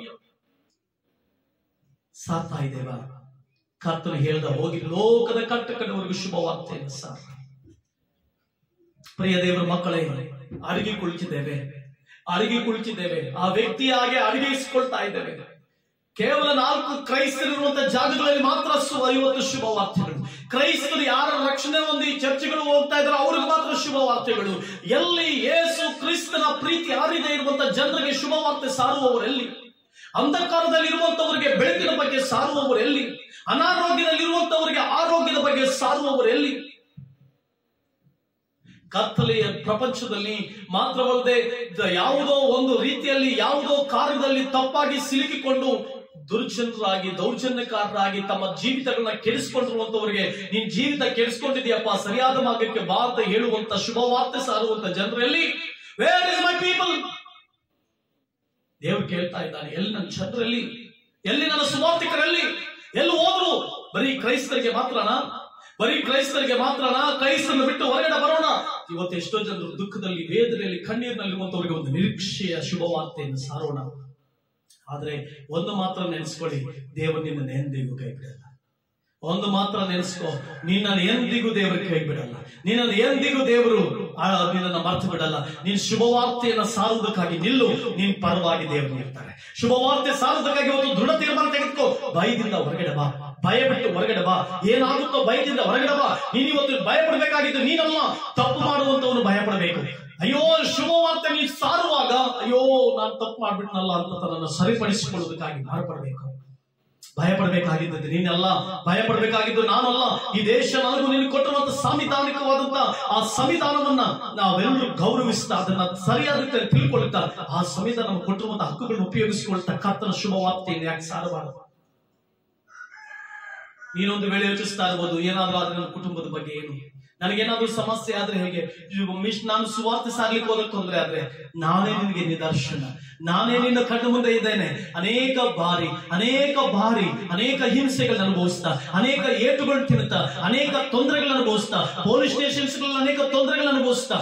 ಸಾರ್ತಾ ಇದ್ದೇವಾ ಕರ್ತನು ಹೇಳ್ದ ಹೋಗಿ ಲೋಕದ ಕಟ್ಟ ಕಡೆವರೆಗೂ ಶುಭವಾರ್ತೆಯನ್ನು ಸಾರ ಪ್ರಿಯ ದೇವರ ಮಕ್ಕಳೇ ಅಡಿಗೆ ಕುಳಿತಿದ್ದೇವೆ ಅಡಿಗೆ ಕುಳಿತಿದ್ದೇವೆ ಆ ವ್ಯಕ್ತಿ ಹಾಗೆ ಅಡಿಗೆಯಿಸಿಕೊಳ್ತಾ ಇದ್ದೇವೆ ಕೇವಲ ನಾಲ್ಕು ಕ್ರೈಸ್ತರಿರುವಂತಹ ಜಾಗಗಳಲ್ಲಿ ಮಾತ್ರ ಸು ಐವತ್ತು ಶುಭ ವಾರ್ತೆಗಳು ಕ್ರೈಸ್ತರು ಯಾರ ರಕ್ಷಣೆ ಹೊಂದಿ ಚರ್ಚೆಗಳು ಹೋಗ್ತಾ ಇದ್ರು ಅವ್ರಿಗೆ ಮಾತ್ರ ಶುಭ ವಾರ್ತೆಗಳು ಎಲ್ಲಿ ಯೇಸು ಕ್ರಿಸ್ತನ ಪ್ರೀತಿ ಆರಿದೆ ಇರುವಂತಹ ಜನರಿಗೆ ಶುಭ ವಾರ್ತೆ ಸಾರುವವರು ಎಲ್ಲಿ ಅಂಧಕಾರದಲ್ಲಿ ಇರುವಂತವರಿಗೆ ಬೆಳಕಿನ ಬಗ್ಗೆ ಸಾರುವವರು ಎಲ್ಲಿ ಅನಾರೋಗ್ಯದಲ್ಲಿರುವಂತವರಿಗೆ ಆರೋಗ್ಯದ ಬಗ್ಗೆ ಸಾರುವವರು ಎಲ್ಲಿ ಕತ್ತಲೆಯ ಪ್ರಪಂಚದಲ್ಲಿ ಮಾತ್ರವಲ್ಲದೆ ದ- ಯಾವುದೋ ಒಂದು ರೀತಿಯಲ್ಲಿ ಯಾವುದೋ ಕಾರ್ಯದಲ್ಲಿ ತಪ್ಪಾಗಿ ಸಿಲುಕಿಕೊಂಡು ದುರ್ಜನರಾಗಿ ದೌರ್ಜನ್ಯಕಾರರಾಗಿ ತಮ್ಮ ಜೀವಿತಗಳನ್ನ ಕೆಡಿಸಿಕೊಂಡಿರುವಂತವರಿಗೆ ನಿನ್ ಜೀವಿತ ಕೆಡಿಸ್ಕೊಂಡಿದ್ಯಪ್ಪ ಸರಿಯಾದ ಮಾರ್ಗಕ್ಕೆ ಬಾ ಅಂತ ಹೇಳುವಂತ ಶುಭವಾರ್ತೆ ಸಾರುವಂತ ಜನರಲ್ಲಿ ವೇರ್ ಇಸ್ ಮೈ ಪೀಪಲ್ ದೇವರು ಕೇಳ್ತಾ ಇದ್ದಾನೆ ಎಲ್ಲಿ ನನ್ನ ಜನರಲ್ಲಿ ಎಲ್ಲಿ ನನ್ನ ಸುವಾರ್ತಿಕರಲ್ಲಿ ಎಲ್ಲಿ ಹೋದ್ರು ಬರೀ ಕ್ರೈಸ್ತರಿಗೆ ಮಾತ್ರನಾ ಬರೀ ಕ್ರೈಸ್ತರಿಗೆ ಮಾತ್ರನಾ ಕ್ರೈಸ್ತರನ್ನು ಬಿಟ್ಟು ಹೊರಗಡೆ ಬರೋಣ ಇವತ್ತು ಎಷ್ಟೋ ಜನರು ದುಃಖದಲ್ಲಿ ವೇದನೆಯಲ್ಲಿ ಕಣ್ಣೀರಿನಲ್ಲಿರುವಂತವರಿಗೆ ಒಂದು ನಿರೀಕ್ಷೆಯ ಶುಭವಾರ್ತೆಯನ್ನು ಸಾರೋಣ ಆದ್ರೆ ಒಂದು ಮಾತ್ರ ನೆನೆಸ್ಕೊಳ್ಳಿ ದೇವರು ನಿನ್ನ ಎಂದಿಗೂ ಕೈ ಬಿಡಲ್ಲ ಒಂದು ಮಾತ್ರ ನೆನೆಸ್ಕೋ ನಿನ್ನನ್ನು ಎಂದಿಗೂ ದೇವರು ಕೈ ಬಿಡಲ್ಲ ನಿನ್ನನ್ನು ಎಂದಿಗೂ ದೇವರು ಆ, ನಿನ್ನನ್ನು ಮರ್ತು ಬಿಡಲ್ಲ ನೀನ್ ಶುಭವಾರ್ತೆಯನ್ನ ಸಾರುವುದಕ್ಕಾಗಿ ನಿಲ್ಲು ನೀನ್ ಪರವಾಗಿ ದೇವರು ನಿಲ್ತಾರೆ ಶುಭವಾರ್ತೆ ಸಾರುವುದಕ್ಕಾಗಿ ಒಂದು ದೃಢ ತೀರ್ಮಾನ ತೆಗೆದುಕೋ ಭಯದಿಂದ ಹೊರಗಡೆ ಬಾ ಭಯ ಬಿಟ್ಟು ಹೊರಗಡೆ ಬಾ ಏನಾಗುತ್ತೋ ಭಯದಿಂದ ಹೊರಗಡೆ ಬಾ ನೀನ್ ಇವತ್ತು ಭಯ ಪಡಬೇಕಾಗಿದ್ದು ನೀನಲ್ಲ ತಪ್ಪು ಮಾಡುವಂತವನು ಭಯ ಪಡಬೇಕು ಅಯ್ಯೋ ಶುಭವಾರ್ತೆ ನೀನು ಸಾರುವಾಗ ಅಯ್ಯೋ ನಾನು ತಪ್ಪು ಮಾಡ್ಬಿಟ್ನಲ್ಲ ಅಂತ ತನ್ನನ್ನು ಸರಿಪಡಿಸಿಕೊಳ್ಳುವುದಕ್ಕಾಗಿ ಮಾರ್ಪಡಬೇಕು ಭಯ ಪಡಬೇಕಾಗಿದ್ದು ನೀನಲ್ಲ ಭಯ ಪಡಬೇಕಾಗಿದ್ದು ನಾನಲ್ಲ ಈ ದೇಶ ನನಗೂ ನೀನು ಕೊಟ್ಟಿರುವಂತ ಸಾಂವಿಧಾನಿಕವಾದಂತ ಆ ಸಂವಿಧಾನವನ್ನ ನಾವೆಲ್ಲರೂ ಗೌರವಿಸ್ತಾ ಅದನ್ನ ಸರಿಯಾದ ರೀತಿಯಲ್ಲಿ ತಿಳ್ಕೊಳ್ತಾ ಆ ಸಂವಿಧಾನ ನಮ್ಗೆ ಕೊಟ್ಟಿರುವಂತ ಹಕ್ಕುಗಳನ್ನು ಉಪಯೋಗಿಸಿಕೊಳ್ತಾ ಕರ್ತನ ಶುಭವಾರ್ತೆಯನ್ನು ಯಾಕೆ ಸಾರಬಾರದು ನೀನೊಂದು ವೇಳೆ ಯೋಚಿಸ್ತಾ ಇರ್ಬೋದು ಏನಾದ್ರೂ ಆದ್ರೆ ನನ್ನ ಕುಟುಂಬದ ಬಗ್ಗೆ ಏನು ನನಗೇನಾದ್ರೂ ಸಮಸ್ಯೆ ಆದ್ರೆ ಹೇಗೆ ಇವ್ ಮಿಶ್ ನಾನು ಸುವಾರ್ತೆ ಸಾರ್ಲಿಕ್ಕೆ ಹೋದಕ್ಕೆ ತೊಂದರೆ ಆದ್ರೆ ನಾನೇ ನಿನಗೆ ನಿದರ್ಶನ ನಾನೇ ನಿನ್ನ ಕಣ್ಣು ಮುಂದೆ ಇದ್ದೇನೆ ಅನೇಕ ಬಾರಿ ಅನೇಕ ಬಾರಿ ಅನೇಕ ಹಿಂಸೆಗಳನ್ನ ಅನುಭವಿಸ್ತಾ ಅನೇಕ ಏಟುಗಳು ತಿನ್ನುತ್ತಾ ಅನೇಕ ತೊಂದರೆಗಳನ್ನ ಅನುಭವಿಸ್ತಾ ಪೊಲೀಸ್ ಸ್ಟೇಷನ್ಸ್ ಅನೇಕ ತೊಂದರೆಗಳನ್ನ ಅನುಭವಿಸ್ತಾ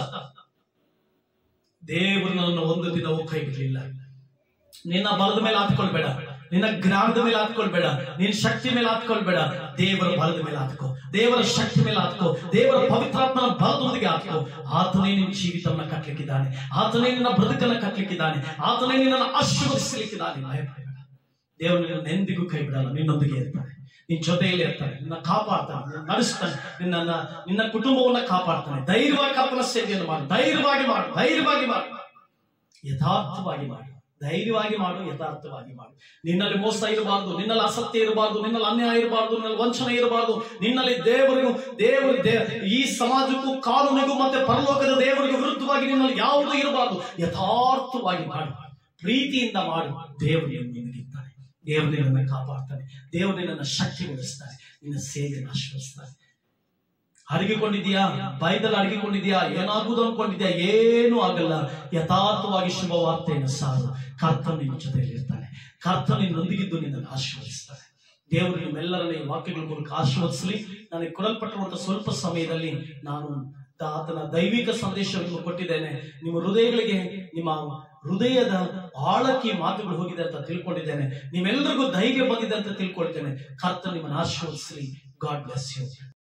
ದೇವರು ನನ್ನ ಒಂದು ದಿನವೂ ಕೈ ಬಿಡಲಿಲ್ಲ ನಿನ್ನ ಬಲದ ಮೇಲೆ ಹಾತ್ಕೊಳ್ಬೇಡ ನಿನ್ನ ಜ್ಞಾನದ ಮೇಲೆ ಹಾತ್ಕೊಳ್ಬೇಡ ನಿನ್ನ ಶಕ್ತಿ ಮೇಲೆ ಹಾತ್ಕೊಳ್ಬೇಡ ದೇವರ ಬಲದ ಮೇಲೆ ಹಾತ್ಕೋ ದೇವರ ಶಕ್ತಿ ಮೇಲೆ ಹಾತ್ಕೋ ದೇವರ ಪವಿತ್ರಾತ್ಮನ ಬಲದೊಂದಿಗೆ ಹಾತ್ಕೋ ಆತನೇ ನಿನ್ನ ಜೀವಿತವನ್ನ ಕಟ್ಲಿಕ್ಕಿದ್ದಾನೆ ಆತನೇ ನಿನ್ನ ಬದುಕನ್ನ ಕಟ್ಲಿಕ್ಕಿದ್ದಾನೆ ಆತನೇ ನಿನ್ನನ್ನು ಆಶೀರ್ವದಿಸಲಿಕ್ಕಿದ್ದಾನೆ ಭಯಪಡಬೇಡ ದೇವರು ನಿನ್ನ ಎಂದಿಗೂ ಕೈ ಬಿಡಲ್ಲ ನಿನ್ನೊಂದಿಗೆ ಇರ್ತಾನೆ ನಿನ್ ಜೊತೆಯಲ್ಲಿ ಇರ್ತಾನೆ ನಿನ್ನ ಕಾಪಾಡ್ತಾನೆ ನಿನ್ನ ನಡೆಸ್ತಾನೆ ನಿನ್ನ ನಿನ್ನ ಕುಟುಂಬವನ್ನ ಕಾಪಾಡ್ತಾನೆ ಧೈರ್ಯವಾಗಿ ಕರ್ತನ ಸೇವೆಯನ್ನು ಮಾಡು ಧೈರ್ಯವಾಗಿ ಮಾಡು ಧೈರ್ಯವಾಗಿ ಮಾಡು ಯಥಾರ್ಥವಾಗಿ ಮಾಡು ಧೈರ್ಯವಾಗಿ ಮಾಡು ಯಥಾರ್ಥವಾಗಿ ಮಾಡು ನಿನ್ನಲ್ಲಿ ಮೋಸ ಇರಬಾರ್ದು ನಿನ್ನಲ್ಲಿ ಅಸತ್ಯ ಇರಬಾರ್ದು ನಿನ್ನಲ್ಲಿ ಅನ್ಯಾಯ ಇರಬಾರ್ದು ನಿನ್ನಲ್ಲಿ ವಂಚನೆ ಇರಬಾರ್ದು ನಿನ್ನಲ್ಲಿ ದೇವರಿಗೂ ದೇವರು ದೇ- ಈ ಸಮಾಜಕ್ಕೂ ಕಾನೂನಿಗೂ ಮತ್ತೆ ಪರಲೋಕದ ದೇವರಿಗೂ ವಿರುದ್ಧವಾಗಿ ನಿನ್ನಲ್ಲಿ ಯಾವುದೂ ಇರಬಾರ್ದು ಯಥಾರ್ಥವಾಗಿ ಮಾಡು ಪ್ರೀತಿಯಿಂದ ಮಾಡು ದೇವರು ನಿನಗಿರ್ತಾನೆ ದೇವರು ನಿನ್ನನ್ನು ಕಾಪಾಡ್ತಾನೆ ದೇವರು ನಿನ್ನನ್ನು ಶಕ್ತಿಗೊಳಿಸ್ತಾನೆ ನಿನ್ನ ಸೇವೆಯನ್ನು ಆಶ್ರಯಿಸ್ತಾನೆ ಅಡಗಿಕೊಂಡಿದ್ಯಾ ಭಯದಲ್ಲಿ ಅಡಗಿಕೊಂಡಿದ್ಯಾ ಏನಾಗುವುದು ಅನ್ಕೊಂಡಿದ್ಯಾ ಏನೂ ಆಗಲ್ಲ ಯಥಾರ್ಥವಾಗಿ ಶುಭ ವಾರ್ತೆಯನ್ನು ಸಾರು ಕರ್ತನು ನಿನ್ನ ಜೊತೆಯಲ್ಲಿ ಇರ್ತಾನೆ ಕರ್ತನು ನಿನ್ನೊಂದಿಗಿದ್ದು ನಿನ್ನನ್ನು ಆಶೀರ್ವದಿಸ್ತಾನೆ ದೇವರು ನಿಮ್ಮೆಲ್ಲರನ್ನ ಈ ವಾಕ್ಯಗಳ ಮೂಲಕ ಆಶೀರ್ವದಿಸಲಿ ನನಗೆ ಕೊಡಲ್ಪಟ್ಟಿರುವಂತಹ ಸ್ವಲ್ಪ ಸಮಯದಲ್ಲಿ ನಾನು ದ- ಆತನ ದೈವಿಕ ಸಂದೇಶವನ್ನು ಕೊಟ್ಟಿದ್ದೇನೆ ನಿಮ್ಮ ಹೃದಯಗಳಿಗೆ ನಿಮ್ಮ ಹೃದಯದ ಆಳಕ್ಕೆ ಈ ಮಾತುಗಳು ಹೋಗಿದೆ ಅಂತ ತಿಳ್ಕೊಂಡಿದ್ದೇನೆ ನಿಮ್ಮೆಲ್ಲರಿಗೂ ಧೈರ್ಯ ಬಂದಿದೆ ಅಂತ ತಿಳ್ಕೊಳ್ತೇನೆ ಕರ್ತ ನಿಮ್ಮನ್ನು ಆಶೀರ್ವದಿಸಲಿ ಗಾಡ್ ಬ್ಲೆಸ್ ಯು